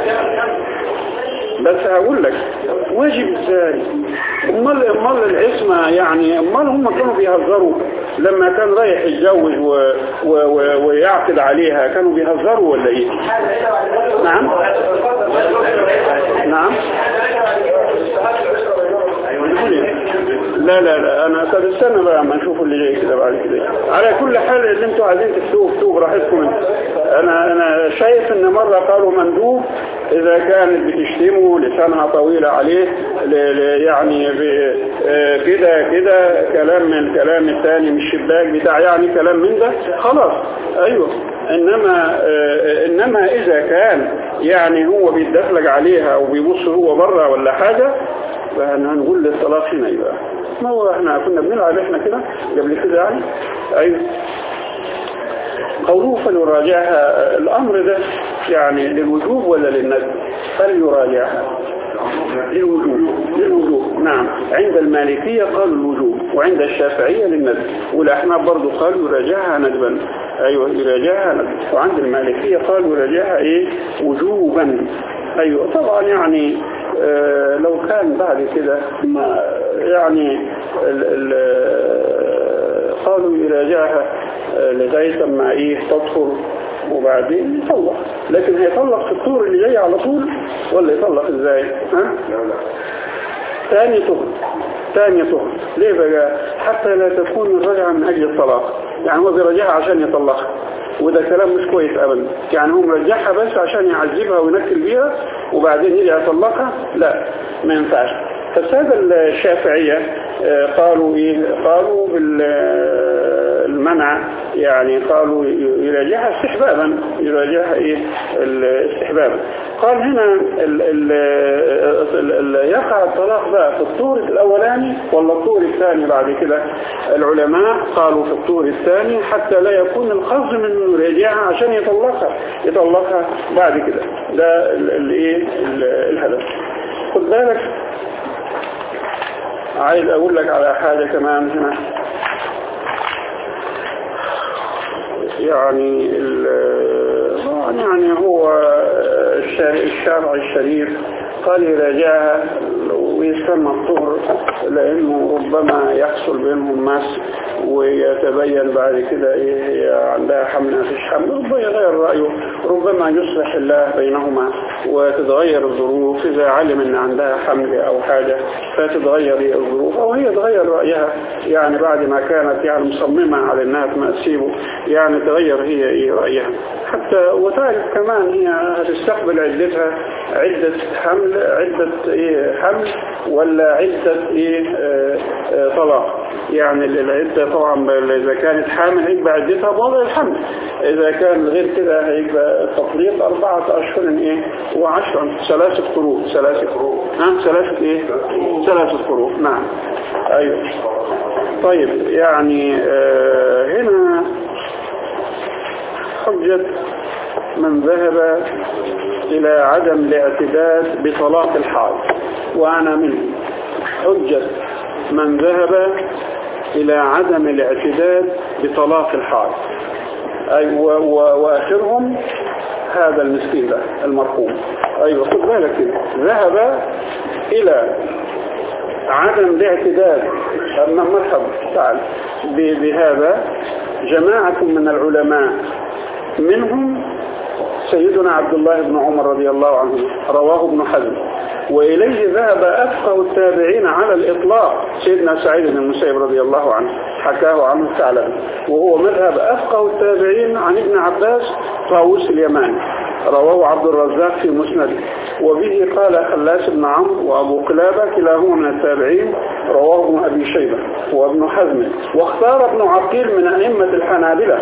بس هقول لك واجب ازاي امال امال العصمه يعني امال هم كانوا بيهزروا لما كان رايح يتجوز و... و... و... ويعقد عليها كانوا بيهزروا ولا ايه نعم نعم لا لا لا انا طب استنى بقى اما نشوف اللي جاي كده بعد كده على كل حال اللي انتوا عايزين تكتبوا اكتبوا براحتكم انتوا. انا انا شايف ان مره قالوا مندوب اذا كانت بتشتمه لسانها طويله عليه ل ل يعني ب- آه، كده كده كلام من الكلام الثاني من الشباك بتاع يعني كلام من ده خلاص ايوه انما آه، انما اذا كان يعني هو بيتدخلج عليها او بيبص هو بره ولا حاجة فهنقول للطلاق هنا يبقى ما هو احنا كنا بنلعب احنا كده قبل كده يعني ايوه قوله فليراجعها الامر ده يعني للوجوب ولا للندب فليراجعها للوجوب للوجوب نعم عند المالكية قالوا الوجوب وعند الشافعية للندب والأحناف برضو قالوا يراجعها ندبا أيوة يراجعها ندبا وعند المالكية قالوا يراجعها إيه وجوبا أيوة طبعا يعني آه لو كان بعد كده ما يعني ال ال قالوا يراجعها آه، لغاية ما إيه تطهر وبعدين يطلق لكن هيطلق في الطور اللي جاي على طول ولا يطلق ازاي ها ثاني طهر ثاني طهر ليه بقى حتى لا تكون الرجعة من اجل الطلاق يعني هو بيرجعها عشان يطلقها وده كلام مش كويس ابدا يعني هو مرجعها بس عشان يعذبها وينكل بيها وبعدين يرجع يطلقها لا ما ينفعش فالسادة الشافعية آه، قالوا ايه قالوا بالمنع يعني قالوا يراجعها استحبابا يراجعها ايه الاستحباب قال هنا ال ال ال ال يقع الطلاق بقى في الطور الاولاني ولا الطور الثاني بعد كده العلماء قالوا في الطور الثاني حتى لا يكون القصد من انه يراجعها عشان يطلقها يطلقها بعد كده ده الايه الهدف خد بالك عايز اقول لك على حاجة كمان هنا يعني ال- يعني هو الشارع الشارع الشريف قال يراجعها ويسمى الطهر لانه ربما يحصل بينهم مس ويتبين بعد كده ايه هي عندها حمل ما فيش حمل ربما يغير رأيه ربما يصلح الله بينهما وتتغير الظروف إذا علم ان عندها حمل او حاجة فتتغير هي الظروف او هي تغير رأيها يعني بعد ما كانت يعني مصممة على انها تسيبه يعني تغير هي ايه رأيها حتى وتعرف كمان هي هتستقبل عدتها عدة حمل عدة ايه حمل ولا عدة ايه آه آه طلاق يعني العدة طبعا اذا كانت حامل هيبقى عدتها بوضع الحمل اذا كان غير كده هيبقى التطليق اربعة اشهر ايه وعشر ثلاثة قروء ثلاثة قروء نعم ثلاثة ايه ثلاثة قروء نعم ايوه طيب يعني آه هنا حجة من ذهب إلى عدم الاعتداد بطلاق الحائض وأنا منه حجة من ذهب إلى عدم الاعتداد بطلاق الحائض أي و- و- وآخرهم هذا المسكين ده المرحوم أيوة خد بالك كده ذهب إلى عدم الاعتداد أما مرحبا تعال ب- بهذا جماعة من العلماء منهم سيدنا عبد الله بن عمر رضي الله عنه رواه ابن حزم وإليه ذهب أفقه التابعين على الإطلاق سيدنا سعيد بن المسيب رضي الله عنه حكاه عنه الثعلبي وهو مذهب أفقه التابعين عن ابن عباس طاووس اليماني رواه عبد الرزاق في مسنده وبه قال خلاس بن عمرو وأبو قلابة كلاهما من التابعين رواه ابن أبي شيبة وابن حزم واختار ابن عقيل من أئمة الحنابلة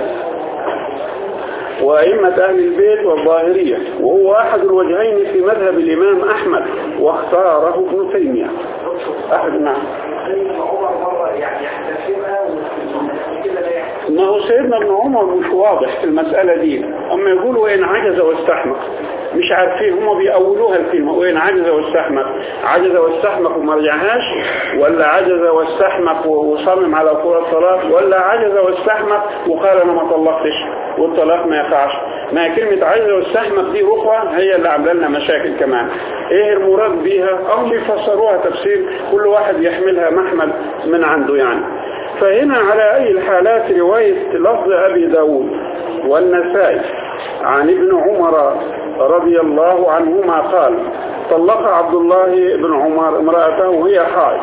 وأئمة أهل البيت والظاهرية وهو أحد الوجهين في مذهب الإمام أحمد واختاره ابن تيمية أحد نعم عمر مرة يعني يحتسبها وكده لا يحتسب ما هو سيدنا ابن عمر مش واضح في المسألة دي أما يقولوا وإن عجز واستحمق مش عارفين هم بيأولوها الكلمة وإن عجز واستحمق عجز واستحمق وما رجعهاش ولا عجز واستحمق وصمم على طول الطلاق ولا عجز واستحمق وقال أنا ما طلقتش والطلاق ما يقعش ما هي كلمة عجز واستحمق دي أخرى هي اللي عامله لنا مشاكل كمان إيه المراد بيها أو بيفسروها تفسير كل واحد يحملها محمل من عنده يعني فهنا على أي الحالات رواية لفظ أبي داود والنسائي عن ابن عمر رضي الله عنهما قال طلق عبد الله بن عمر امرأته وهي حائض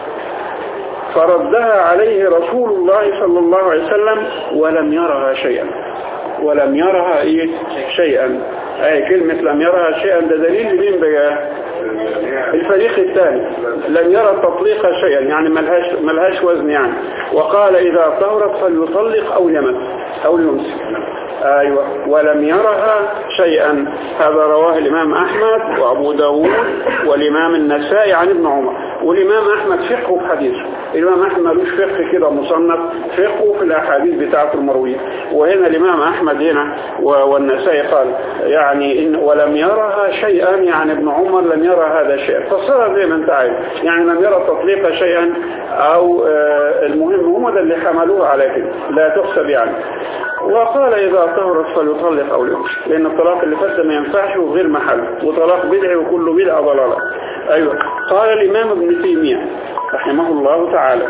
فردها عليه رسول الله صلى الله عليه وسلم ولم يرها شيئا ولم يرها إيه شيئا أي كلمة لم يرها شيئا ده دليل مين بقى الفريق الثاني لم يرى التطليق شيئا يعني ملهاش, ملهاش وزن يعني وقال إذا طهرت فليطلق أو يمس أو يمسك أيوة ولم يرها شيئا هذا رواه الإمام أحمد وأبو داود والإمام النسائي عن ابن عمر والإمام أحمد فقهه في حديثه الإمام أحمد ملوش فقه كده مصنف فقهه في الأحاديث بتاعة المروية وهنا الإمام أحمد هنا و- والنسائي قال يعني إن ولم يرها شيئا يعني ابن عمر لم يرى هذا شيئا فصار زي ما انت عارف يعني لم يرى التطليق شيئا أو آه، المهم هم ده اللي حملوه على كده لا تحسب يعني وقال إذا طهرت فليطلق أو ليمشي لأن الطلاق اللي فات ده ما ينفعش وغير محل وطلاق بدعي وكل بدعة ضلالة أيوة قال الإمام ابن تيمية رحمه الله تعالى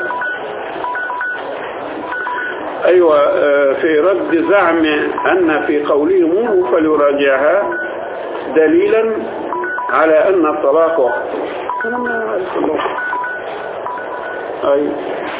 أيوة آه، في رد زعم أن في قوله مره فليراجعها دليلا على أن الطلاق وقت كلام ما يعرف الله. أيوة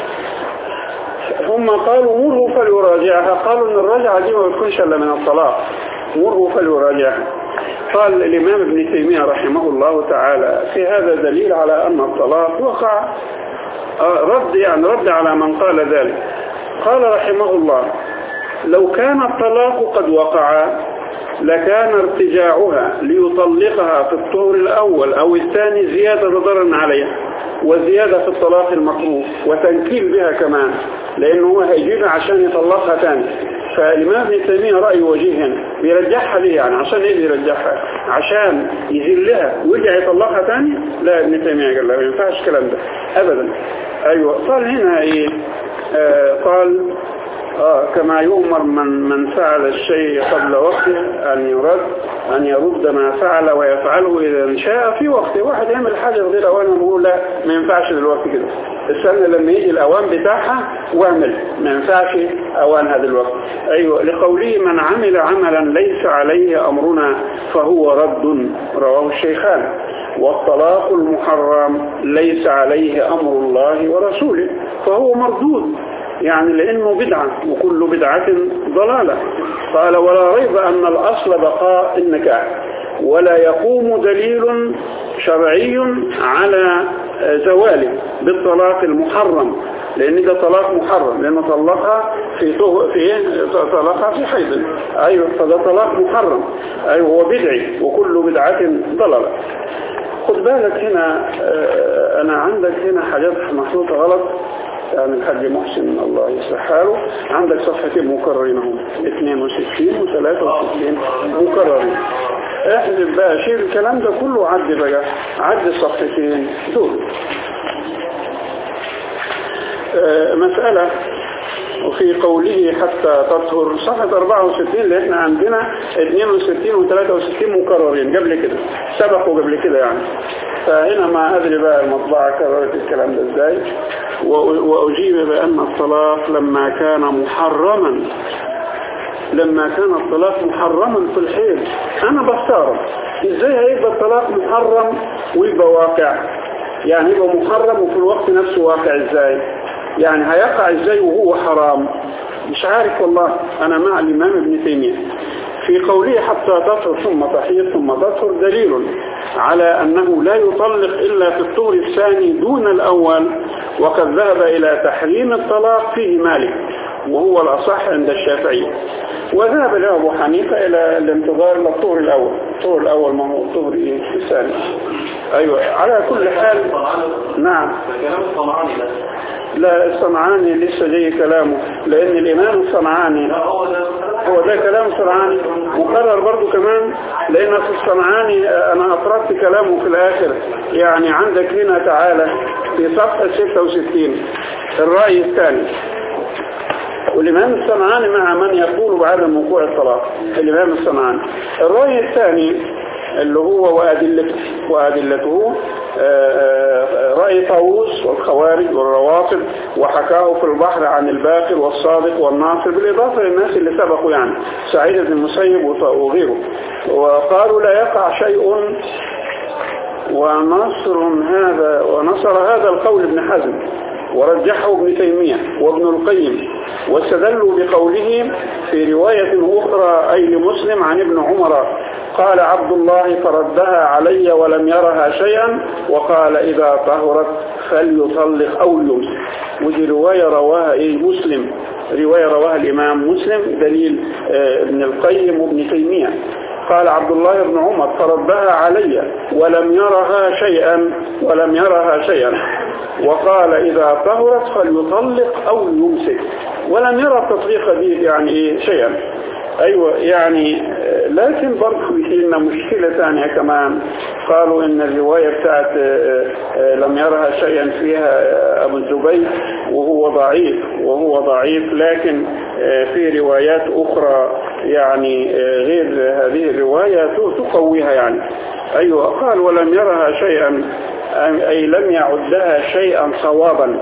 هم قالوا مره فليراجعها قالوا ان الرجعة دي ما بتكونش الا من الطلاق مره فليراجعها قال الامام ابن تيمية رحمه الله تعالى في هذا دليل على ان الطلاق وقع آه، رد يعني رد على من قال ذلك قال رحمه الله لو كان الطلاق قد وقع لكان ارتجاعها ليطلقها في الطهر الأول أو الثاني زيادة ضررا عليها وزيادة في الطلاق المكروه وتنكيل بها كمان لأنه هو هيجيبها عشان يطلقها تاني فالإمام ابن تيمية رأيه وجيه هنا بيرجعها ليه يعني عشان ايه بيرجعها عشان يذلها ويرجع يطلقها تاني لا ابن تيمية قال لا ما ينفعش الكلام ده أبدا أيوة قال هنا ايه آه قال آه كما يؤمر من من فعل الشيء قبل وقته أن يرد أن يرد ما فعل ويفعله إذا شاء في وقته واحد يعمل حاجة غير أوان ونقول لا ما ينفعش دلوقتي كده استنى لما يجي الأوان بتاعها واعمل ما ينفعش أوانها دلوقتي أيوة لقوله من عمل عملا ليس عليه أمرنا فهو رد رواه الشيخان والطلاق المحرم ليس عليه أمر الله ورسوله فهو مردود يعني لأنه بدعة وكل بدعة ضلالة قال ولا ريب أن الأصل بقاء النكاح ولا يقوم دليل شرعي على زواله بالطلاق المحرم لأن ده طلاق محرم لأنه طلقها في طه... في إيه؟ طلقها في حيض أيوه فده طلاق محرم أيوه هو بدعي وكل بدعة ضلالة خد بالك هنا آه، أنا عندك هنا حاجات محطوطة غلط يعني الحاج محسن الله يصلح حاله عندك صفحتين مكررين اهم 62 و 63 مكررين احذف بقى شيل الكلام ده كله عد بقى عد الصفحتين دول آه، مسألة وفي قوله حتى تطهر صفحة 64 اللي احنا عندنا 62 و 63 مكررين قبل كده سبقوا قبل كده يعني فهنا ما أدري بقى المطبعة كررت الكلام ده ازاي و- وأجيب بأن الطلاق لما كان محرما لما كان الطلاق محرما في الحيض أنا بستغرب ازاي هيبقى الطلاق محرم ويبقى واقع يعني يبقى محرم وفي الوقت نفسه واقع ازاي يعني هيقع ازاي وهو حرام مش عارف والله انا مع الامام ابن تيمية في قوله حتى تطهر ثم تحيض ثم تطهر دليل على انه لا يطلق الا في الطهر الثاني دون الاول وقد ذهب الى تحريم الطلاق فيه مالك وهو الاصح عند الشافعي وذهب له ابو حنيفة الى الانتظار للطهر الاول الطهر الاول ما هو الطهر إيه؟ الثاني ايوه على كل حال نعم ده كلام الصنعاني ده لا الصنعاني لسه جاي كلامه لأن الإمام الصنعاني لا هو ده هو ده كلام صنعاني مكرر برضو كمان لأن في الصنعاني آه، أنا أفردت كلامه في الآخر يعني عندك هنا تعالى في صفحة 66 الرأي الثاني والإمام الصنعاني مع من يقول بعدم وقوع الطلاق الإمام الصنعاني الرأي الثاني اللي هو وأدلته وأدلته آه، آه، رأي طاووس والخوارج والروافض وحكاه في البحر عن الباقر والصادق والناصر بالإضافة للناس اللي سبقوا يعني سعيد بن المسيب وط- وغيره وقالوا لا يقع شيء ونصر هذا ونصر هذا القول ابن حزم ورجحه ابن تيمية وابن القيم واستدلوا بقوله في رواية أخرى أي لمسلم عن ابن عمر قال عبد الله فردها علي ولم يرها شيئا وقال إذا طهرت فليطلق أو يمسك ودي رواية رواها إيه مسلم رواية رواها الإمام مسلم دليل آه، ابن القيم وابن تيمية قال عبد الله بن عمر فردها علي ولم يرها شيئا ولم يرها شيئا وقال إذا طهرت فليطلق أو يمسك ولم يرى التطليق دي يعني إيه شيئا أيوة يعني آه، لكن برضه في لنا مشكلة ثانية كمان قالوا إن الرواية بتاعت آه، آه، لم يرها شيئا فيها آه، أبو الزبير وهو ضعيف وهو ضعيف لكن آه، في روايات أخرى يعني آه، غير هذه الرواية تقويها يعني أيوة قال ولم يرها شيئا أي لم يعدها شيئا صوابا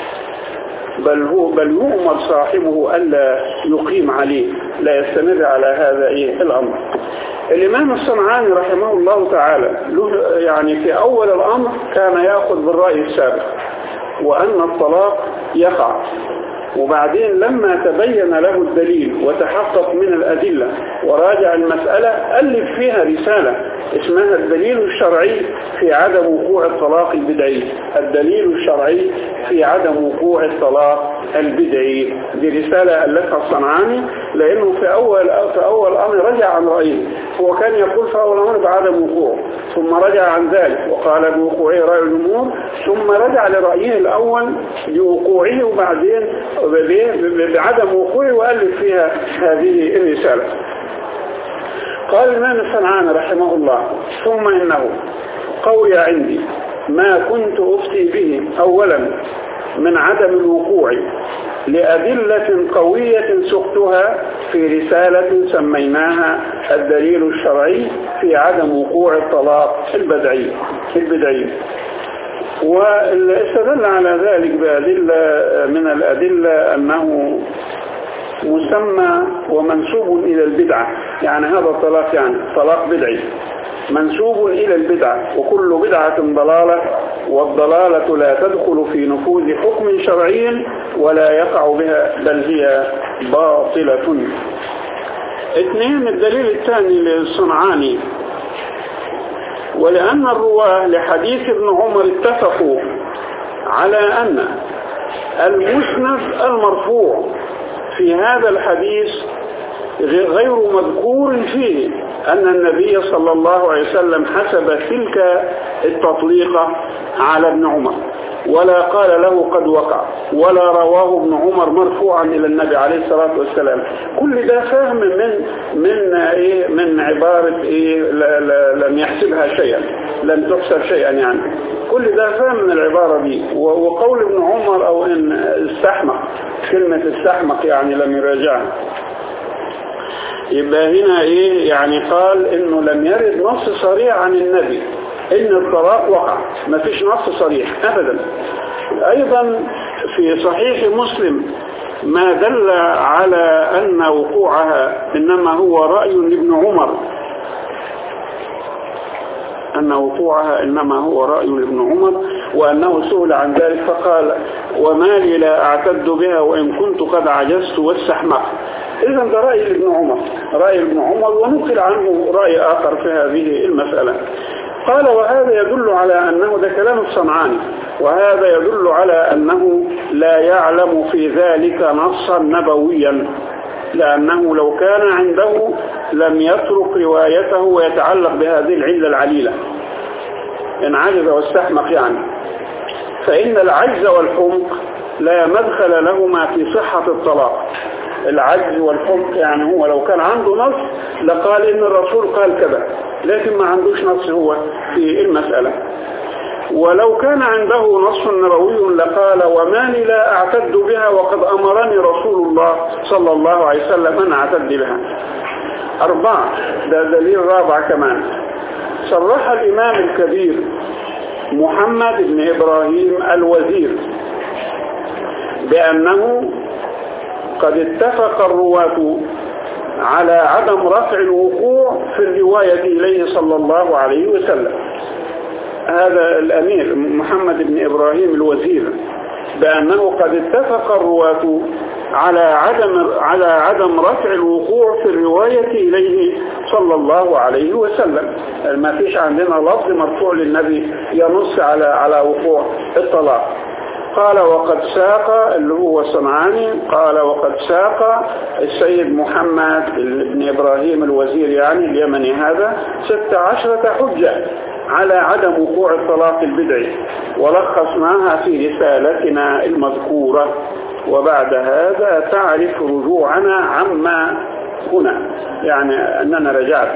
بل هو بل يؤمر صاحبه ألا يقيم عليه لا يستمر على هذا إيه الأمر الإمام الصنعاني رحمه الله تعالى له يعني في أول الأمر كان يأخذ بالرأي السابق وأن الطلاق يقع وبعدين لما تبين له الدليل وتحقق من الأدلة وراجع المسألة ألف فيها رسالة اسمها الدليل الشرعي في عدم وقوع الطلاق البدعي الدليل الشرعي في عدم وقوع الطلاق البدعي دي رسالة ألفها الصنعاني لأنه في أول في أول أمر رجع عن رأيه هو كان يقول في أول أمر بعدم وقوعه ثم رجع عن ذلك وقال بوقوعه رأي الجمهور ثم رجع لرأيه الأول بوقوعه وبعدين بعدم وقوعه وألف فيها هذه الرسالة قال الإمام الصنعاني رحمه الله ثم إنه قوي عندي ما كنت أفتي به أولا من عدم الوقوع لأدلة قوية سقتها في رسالة سميناها الدليل الشرعي في عدم وقوع الطلاق البدعي البدعي واستدل على ذلك بأدلة من الأدلة أنه مسمى ومنسوب إلى البدعة يعني هذا الطلاق يعني طلاق بدعي منسوب إلى البدعة وكل بدعة ضلالة والضلالة لا تدخل في نفوذ حكم شرعي ولا يقع بها بل هي باطلة اثنين الدليل الثاني للصنعاني ولأن الرواة لحديث ابن عمر اتفقوا على أن المسند المرفوع في هذا الحديث غير مذكور فيه أن النبي صلى الله عليه وسلم حسب تلك التطليقة على ابن عمر ولا قال له قد وقع ولا رواه ابن عمر مرفوعا إلى النبي عليه الصلاة والسلام كل ده فهم من من إيه من عبارة إيه لا لا لم يحسبها شيئا لم تحسب شيئا يعني كل ده فهم من العبارة دي وقول ابن عمر أو إن استحمق كلمة استحمق يعني لم يراجعها يبقى هنا ايه يعني قال انه لم يرد نص صريح عن النبي ان الطلاق وقع ما فيش نص صريح ابدا ايضا في صحيح مسلم ما دل على ان وقوعها انما هو رأي لابن عمر أن وقوعها إنما هو رأي لابن عمر وأنه سئل عن ذلك فقال وما لي لا أعتد بها وإن كنت قد عجزت واستحمقت إذا ده رأي ابن عمر رأي ابن عمر ونقل عنه رأي آخر في هذه المسألة قال وهذا يدل على أنه ده كلام الصنعاني وهذا يدل على أنه لا يعلم في ذلك نصا نبويا لأنه لو كان عنده لم يترك روايته ويتعلق بهذه العلة العليلة إن عجز واستحمق يعني فإن العجز والحمق لا مدخل لهما في صحة الطلاق العجز والحمق يعني هو لو كان عنده نص لقال إن الرسول قال كذا لكن ما عندوش نص هو في المسألة ولو كان عنده نص نبوي لقال وما لي لا أعتد بها وقد أمرني رسول الله صلى الله عليه وسلم أن أعتد بها أربعة ده دليل رابع كمان صرح الإمام الكبير محمد بن إبراهيم الوزير بأنه قد اتفق الرواة على عدم رفع الوقوع في الرواية إليه صلى الله عليه وسلم هذا الأمير محمد بن إبراهيم الوزير بأنه قد اتفق الرواة على عدم على عدم رفع الوقوع في الرواية إليه صلى الله عليه وسلم ما فيش عندنا لفظ مرفوع للنبي ينص على على وقوع الطلاق قال وقد ساق اللي هو الصنعاني قال وقد ساق السيد محمد بن إبراهيم الوزير يعني اليمني هذا ست عشرة حجة على عدم وقوع الطلاق البدعي ولخصناها في رسالتنا المذكورة وبعد هذا تعرف رجوعنا عما هنا يعني أننا رجعت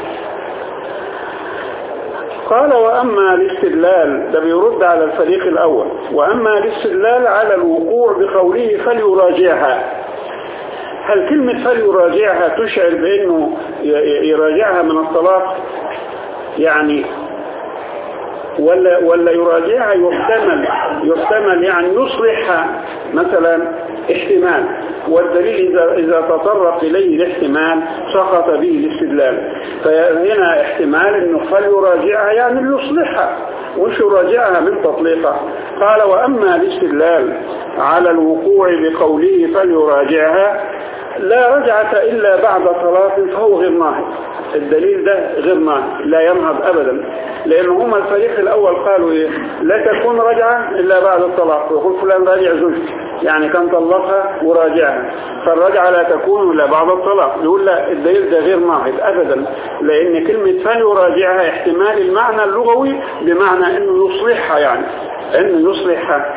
قال وأما الاستدلال ده بيرد على الفريق الأول وأما الاستدلال على الوقوع بقوله فليراجعها هل كلمة فليراجعها تشعر بأنه يراجعها من الطلاق يعني ولا ولا يراجعها يحتمل يحتمل يعني يصلحها مثلا احتمال والدليل إذا, إذا تطرق إليه الاحتمال سقط به الاستدلال فهنا احتمال أنه فليراجعها يعني يصلحها وش يراجعها من تطليقها قال وأما الاستدلال على الوقوع بقوله فليراجعها لا رجعة إلا بعد طلاق فهو غير ناهض الدليل ده غير ناهض لا ينهض أبدا لأن هما الفريق الأول قالوا إيه لا تكون رجعة إلا بعد الطلاق يقول فلان راجع زوجته يعني كان طلقها وراجعها فالرجعة لا تكون إلا بعد الطلاق يقول لا الدليل ده غير ناهض أبدا لأن كلمة فليراجعها احتمال المعنى اللغوي بمعنى أنه يصلحها يعني أنه يصلحها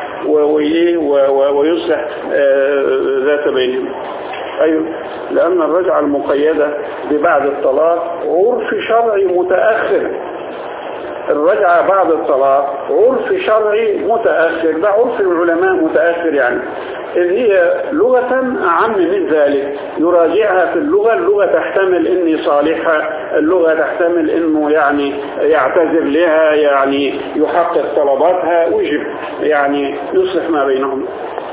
ويصلح ذات بينهم أيوه لأن الرجعة المقيدة ببعد الطلاق عرف شرعي متأخر الرجعة بعد الطلاق عرف شرعي متأخر ده عرف العلماء متأخر يعني إذ هي لغة أعم من ذلك يراجعها في اللغة اللغة تحتمل إني صالحة اللغة تحتمل إنه يعني يعتذر لها يعني يحقق طلباتها ويجب يعني يصلح ما بينهم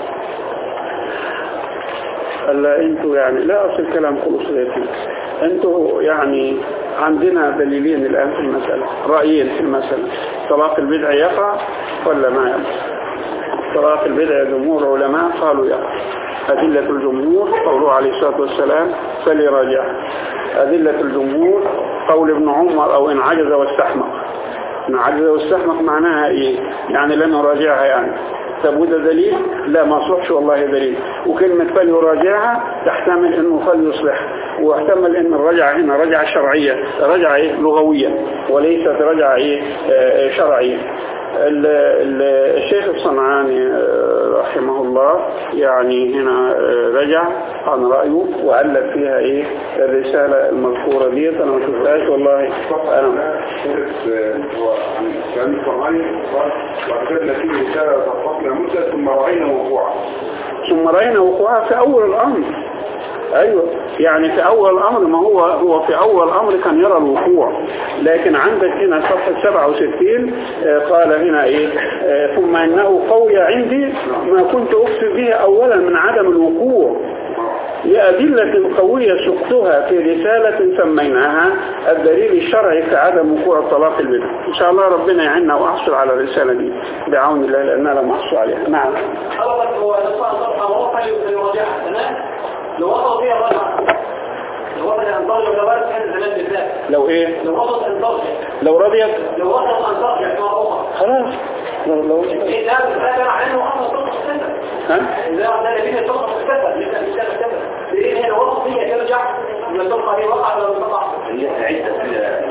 الا انتوا يعني لا اصل كلام خلص لكن انتوا يعني عندنا دليلين الان في المسألة رأيين في المسألة طلاق البدع يقع ولا ما يقع طلاق البدع جمهور علماء قالوا يقع أدلة الجمهور قوله عليه الصلاة والسلام فليراجع أدلة الجمهور قول ابن عمر أو إن عجز واستحمق إن عجز واستحمق معناها إيه يعني لن يراجعها يعني طب وده دليل لا ما صلحش والله دليل وكلمة فليراجعها تحتمل انه فليصلح واحتمل ان الرجعة هنا رجعة شرعية رجعة ايه لغوية وليست رجعة ايه آه شرعية الشيخ الصنعاني رحمه الله يعني هنا رجع عن رأيه وألف فيها ايه الرسالة المذكورة دي انا ما شفتهاش والله انا كان الصنعاني وأكدنا فيه رسالة تفقنا مدة ثم رأينا وقوعها ثم رأينا وقوعها في أول الأمر ايوه يعني في اول امر ما هو هو في اول امر كان يرى الوقوع لكن عندك هنا صفحة 67 قال هنا ايه ثم انه قوي عندي ما كنت اقصد به اولا من عدم الوقوع لأدلة قوية سقتها في رسالة سميناها الدليل الشرعي في عدم وقوع الطلاق البدع إن شاء الله ربنا يعيننا وأحصل على الرسالة دي بعون الله لأننا لم أحصل عليها نعم خلاص هو نصف صفحة موقع يراجعها تمام لو وصل فيها الرجعة لو وصل أن ترجع لو وصل حد زمان بالذات لو إيه لو وصل أن ترجع لو رضيت لو وصل أن ترجع كما هو خلاص لو لو إيه ده ده معناه إنه أصلا ترجع السنة ها إذا ده نبينا ترجع في السنة لسه في السنة السنة ليه هنا وصل فيها ترجع لما ترجع هي وقع ولا ما تقع هي عدة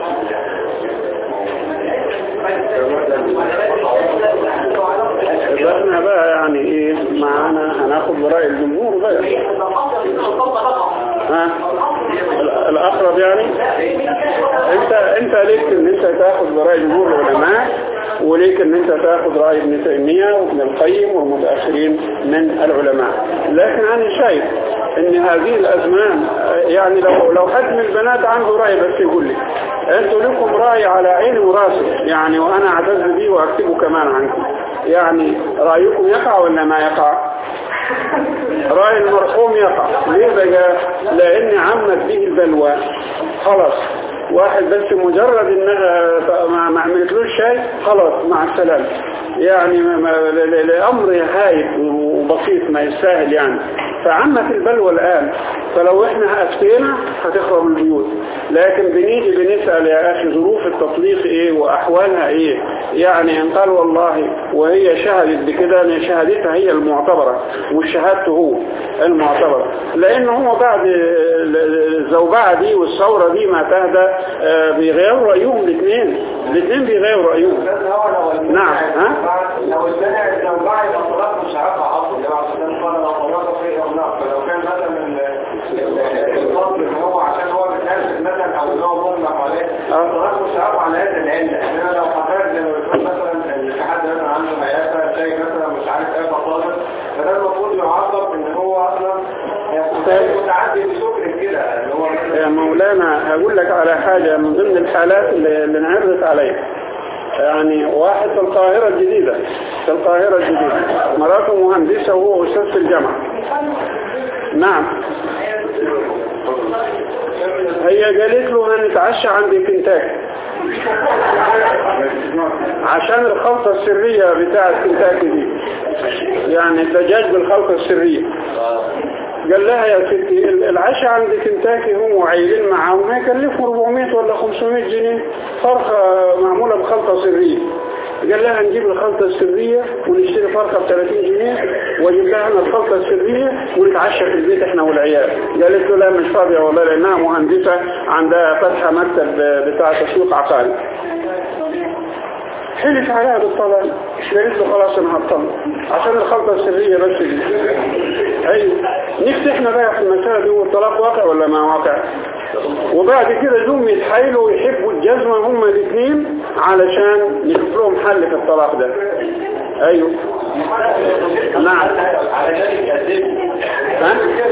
احنا بقى يعني ايه معانا هناخد برأي الجمهور بقى ها الاقرب يعني انت انت ليك ان انت تاخد برأي جمهور العلماء وليك ان انت تاخد رأي ابن تيمية وابن القيم والمتأخرين من العلماء لكن انا شايف ان هذه الازمان يعني لو لو حد من البنات عنده رأي بس يقول لي انتوا لكم رأي على عيني وراسي يعني وانا اعتز بيه واكتبه كمان عنكم يعني رأيكم يقع ولا ما يقع رأي المرحوم يقع ليه بقى لان عمت به البلوى خلاص واحد بس مجرد انها ما عملتلوش شيء خلاص مع السلامة يعني ما- ما- ل- ل- لأمر هايب وبسيط ما يستاهل يعني فعمت البلوى الآن فلو احنا أفتينا هتخرب البيوت لكن بنيجي بنسأل يا أخي ظروف التطليق إيه وأحوالها إيه يعني إن قال والله وهي شهدت بكده أن شهادتها هي المعتبرة مش شهادته هو المعتبرة لأن هو بعد الزوبعة دي والثورة دي ما تهدى آه، بيغيروا رأيهم الاثنين الاثنين بيغيروا رأيهم لأن هو لو المنع نعم، ها؟ لو المنع لو بعد الطلاق مش هيقع أصلا لو عشان قال لو طلاق فيه إغلاق فلو كان مثلا ال- ال- الفضل إن هو عشان هو بيتهزم مثلا أو إن هو مطلق عليه آه. الطلاق مش هيقع على هذه العلة إنما لو حضرتك زي ما بتقول مثلا إن في حد مثلا عنده هيافة شيء مثلا مش عارف إيه فطالب فده المفروض يعاقب إن هو أصلا طيب. متعدي بشكر كده اللي هو مثلا يا مولانا هقول لك على حاجة من ضمن الحالات اللي اللي انعرضت عليها يعني واحد في القاهرة الجديدة في القاهرة الجديدة مراته مهندسة وهو أستاذ في الجامعة نعم هي قالت له هنتعشى عند كنتاكي عشان الخلطة السرية بتاعة كنتاكي دي يعني الدجاج بالخلطة السرية قال لها يا ستي العشاء عند كنتاكي هم وعيلين معاهم هيكلفوا 400 ولا 500 جنيه فرخة معمولة بخلطة سرية قال لها نجيب الخلطة السرية ونشتري فرخة ب 30 جنيه واجيب لها انا الخلطة السرية ونتعشى في البيت احنا والعيال قالت له لا مش فاضية والله لانها مهندسة عندها فاتحة مكتب بتاع تسويق عقاري حلف عليها بالطلاق قالت له خلاص انا هطلق عشان الخلطة السرية بس دي ايوه نفسي احنا بقى في المسألة دي والطلاق واقع ولا ما واقع وبعد كده جم يتحايلوا ويحبوا الجزمة هما الاثنين علشان نشوف لهم حل في الطلاق ده ايوه نعم على ذلك أدب ها؟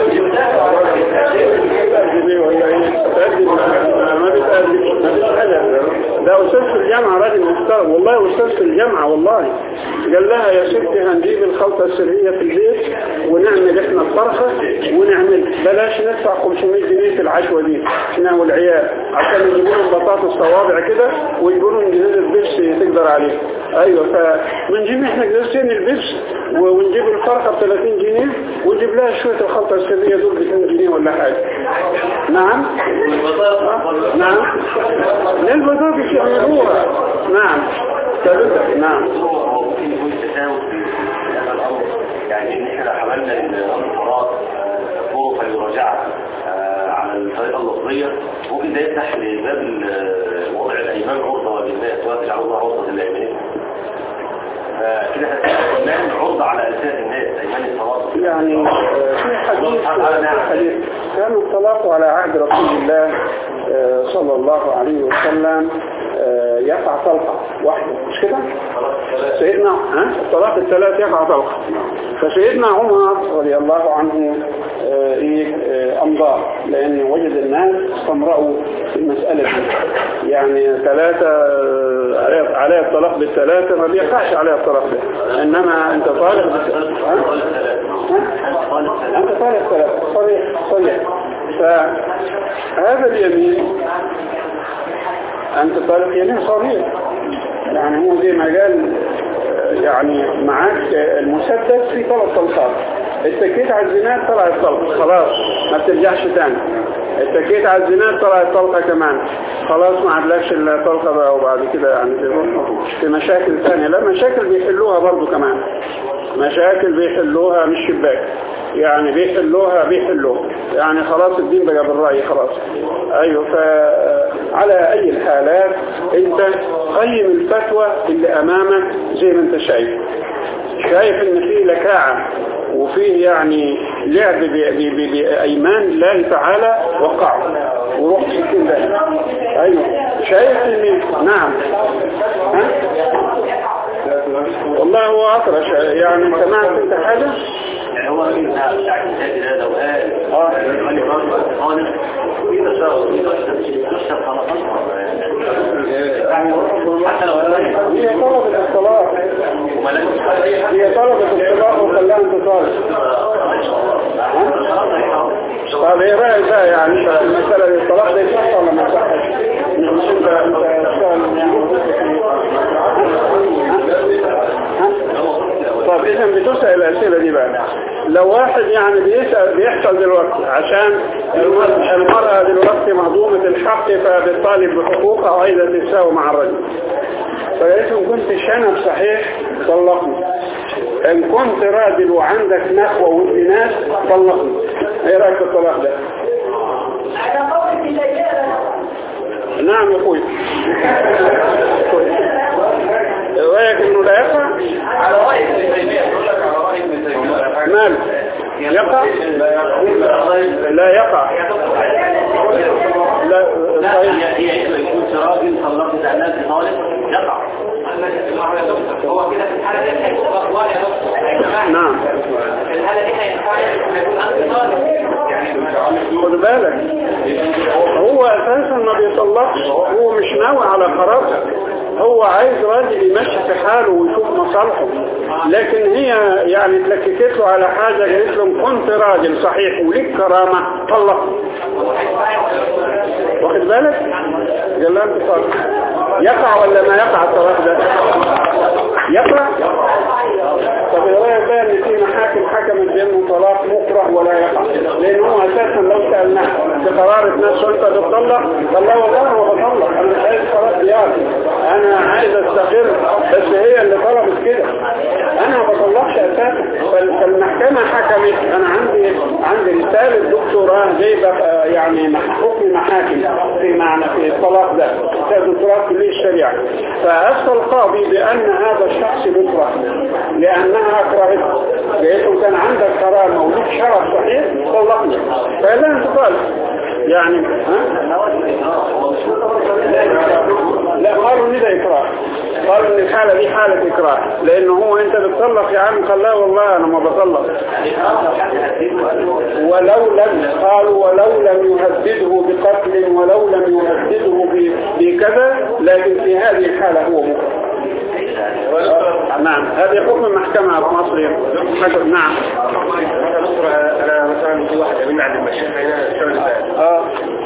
بتأدب ايه ولا ايه؟ بتأدب ما بتأدب ما بتأدب ده أستاذ في الجامعة راجل محترم والله أستاذ في الجامعة والله قال لها يا ستي هنجيب الخلطة السرية في البيت ونعمل احنا الفرخة ونعمل بلاش ندفع 500 جنيه في العشوة دي احنا والعيال عشان يجيبوا لهم بطاطس صوابع كده ويجيبوا لهم جهاز البيبسي تقدر عليه ايوه فبنجيب احنا جهازين البيبسي و- ونجيب الفرخة ب 30 جنيه ونجيب لها شوية الخلطة السرية دول ب 2 جنيه ولا حاجة نعم نعم للبطاطس يعملوها نعم تبدأ نعم هو في كل تساوي في هذا الأمر يعني إن إحنا حملنا الانفراد طرق المراجعة آه، على الطريقة اللفظية ممكن ده يفتح لباب ال- وضع الأيمان عرضة للناس وقت العرضة عرضة للأيمانين فكده هتبقى عرضة على ألسان الناس أيمان الصلاة يعني آه، في حديث في حديث كان الطلاق على عهد رسول الله آه، صلى الله عليه وسلم آه، يقع طلقة واحدة مش كده؟ سيدنا ها الطلاق الثلاث يقع طلقة فسيدنا عمر رضي الله عنه آه، ايه آه، امضاه لان وجد الناس استمرأوا في المسألة دي يعني ثلاثة آه، عليها عليها الطلاق بالثلاثة ما بيقعش عليها الطلاق ده انما انت طالق بس- ها؟ أنت طالب ثلاثة صريح صريح فهذا اليمين أنت طالب يمين صريح يعني هو زي ما قال آه، يعني معاك المسدس في ثلاث طلقات اتكيت على الزناد طلع الطلق خلاص ما بترجعش تاني اتكيت على الزناد طلع الطلقة كمان خلاص ما عدلكش الا طلقة بقى وبعد كده يعني في- في مشاكل ثانية لا مشاكل بيحلوها برضو كمان مشاكل بيحلوها مش شباك يعني بيحلوها بيحلوها يعني خلاص الدين بقى بالرأي خلاص ايوه فعلى اي الحالات انت قيم الفتوى اللي امامك زي ما انت شايف شايف ان فيه لكاعة وفيه يعني لعب ب- ب- ب- بأيمان الله تعالى وقعه وروح سكين ده ايوه شايف ان نعم ها؟ والله هو اطرش يعني سمعت انت حاجة يعني هو بتاع الكتاب ده لو قال اه يعني راجل خالص في تساوي في تشرب خلاص حتى لو قال هي طلبت الطلاق وملاك هي طلبت الطلاق وخلاها انتصار طب ايه رايك بقى يعني في المسألة دي الطلاق ده يصح ولا ما يصحش؟ مش انت انت تشتغل يعني ها؟ طب اذا بتسأل الاسئلة دي بقى لو واحد يعني بيسأل بيحصل دلوقتي عشان الم- المرأة دلوقتي مهضومة الحق فبتطالب بحقوقها وعايزة تتساوي مع الرجل فقالت ان كنت شنب صحيح طلقني ان كنت راجل وعندك نخوة وانت ناس طلقني ايه رايك في الطلاق ده على قول الشيخ نعم يا اخوي رايك انه لا يقع على رأي ابن تيمية يقول لك على رأي ابن تيمية مال يقع لا يقع لا لا صحيح هي هي إذا يكون راجل طلقت عنها في طالب يقع هو كده في الحالة دي هيكون أطوال يا دكتور يا جماعة نعم في الحالة دي هينفع يكون عندي طالب يعني خد بالك هو اساسا ما بيطلقش هو مش ناوي على قرار هو عايز راجل يمشي في حاله ويشوف مصالحه لكن هي يعني اتلككت له على حاجة قالت له إن كنت راجل صحيح وليك كرامة طلق واخد بالك قال لها انت طالق يقع ولا ما يقع الطلاق ده يقع طب ايه رايك بقى ان في محاكم حكمت بانه طلاق مكره ولا يقع لان هو اساسا لو سالناه في قرارة نفسه انت بتطلق قال لا والله انا ما بطلق انا مش عايز قرار دياري انا عايز استقر بس هي اللي طلبت كده انا ما بطلقش اساسا فال- فالمحكمة حكمت انا عندي عندي رسالة دكتوراه جايبة آه، يعني مح- حكم محاكم في معنى في الطلاق ده رسالة دكتوراه في كلية الشريعة فأفتى القاضي بأن هذا الشخص مكره لأنها أكرهته قالت له كان عندك كرامة وليك شرف صحيح طلقني فقال لها انت طالب يعني ها؟ لا قالوا ان ده اكراه قالوا ان الحالة دي حالة اكراه لانه هو انت بتطلق يا عم قال لا والله انا ما بطلق ولو لم قالوا ولو لم يهدده بقتل ولو لم يهدده ب- بكذا لكن في هذه الحالة هو مكره نعم هذه حكم المحكمة في مصر حكم نعم انا مثلا في واحد قابلني عند المشايخ هنا الشهر اللي فات اه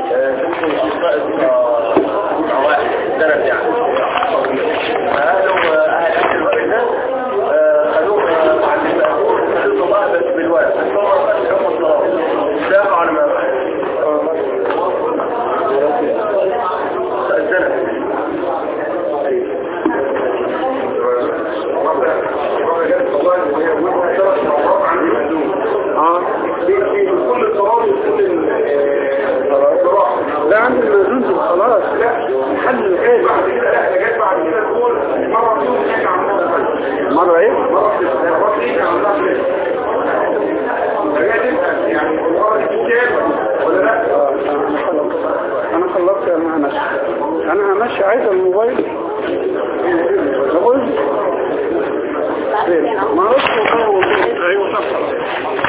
مع واحد سند يعني فقالوا اهل الوقت ده آه، خدوه مع المأمون خدوه الله بس بالوقت بس هو ما خدش حكم الصلاة ده يقع على ما السند اه كل الصلاة وكل لا عند المأذون خلاص حل الخير لا ده جت بعد كده تقول مرة فيهم حاجة عملها مرة ايه مرة في السنوات دي عملها كده فجأة تسأل يعني المرة دي كام ولا لا؟ آه، انا خلصت انا خلصت انا همشي انا همشي عايز الموبايل نقول ما هو ايوه صح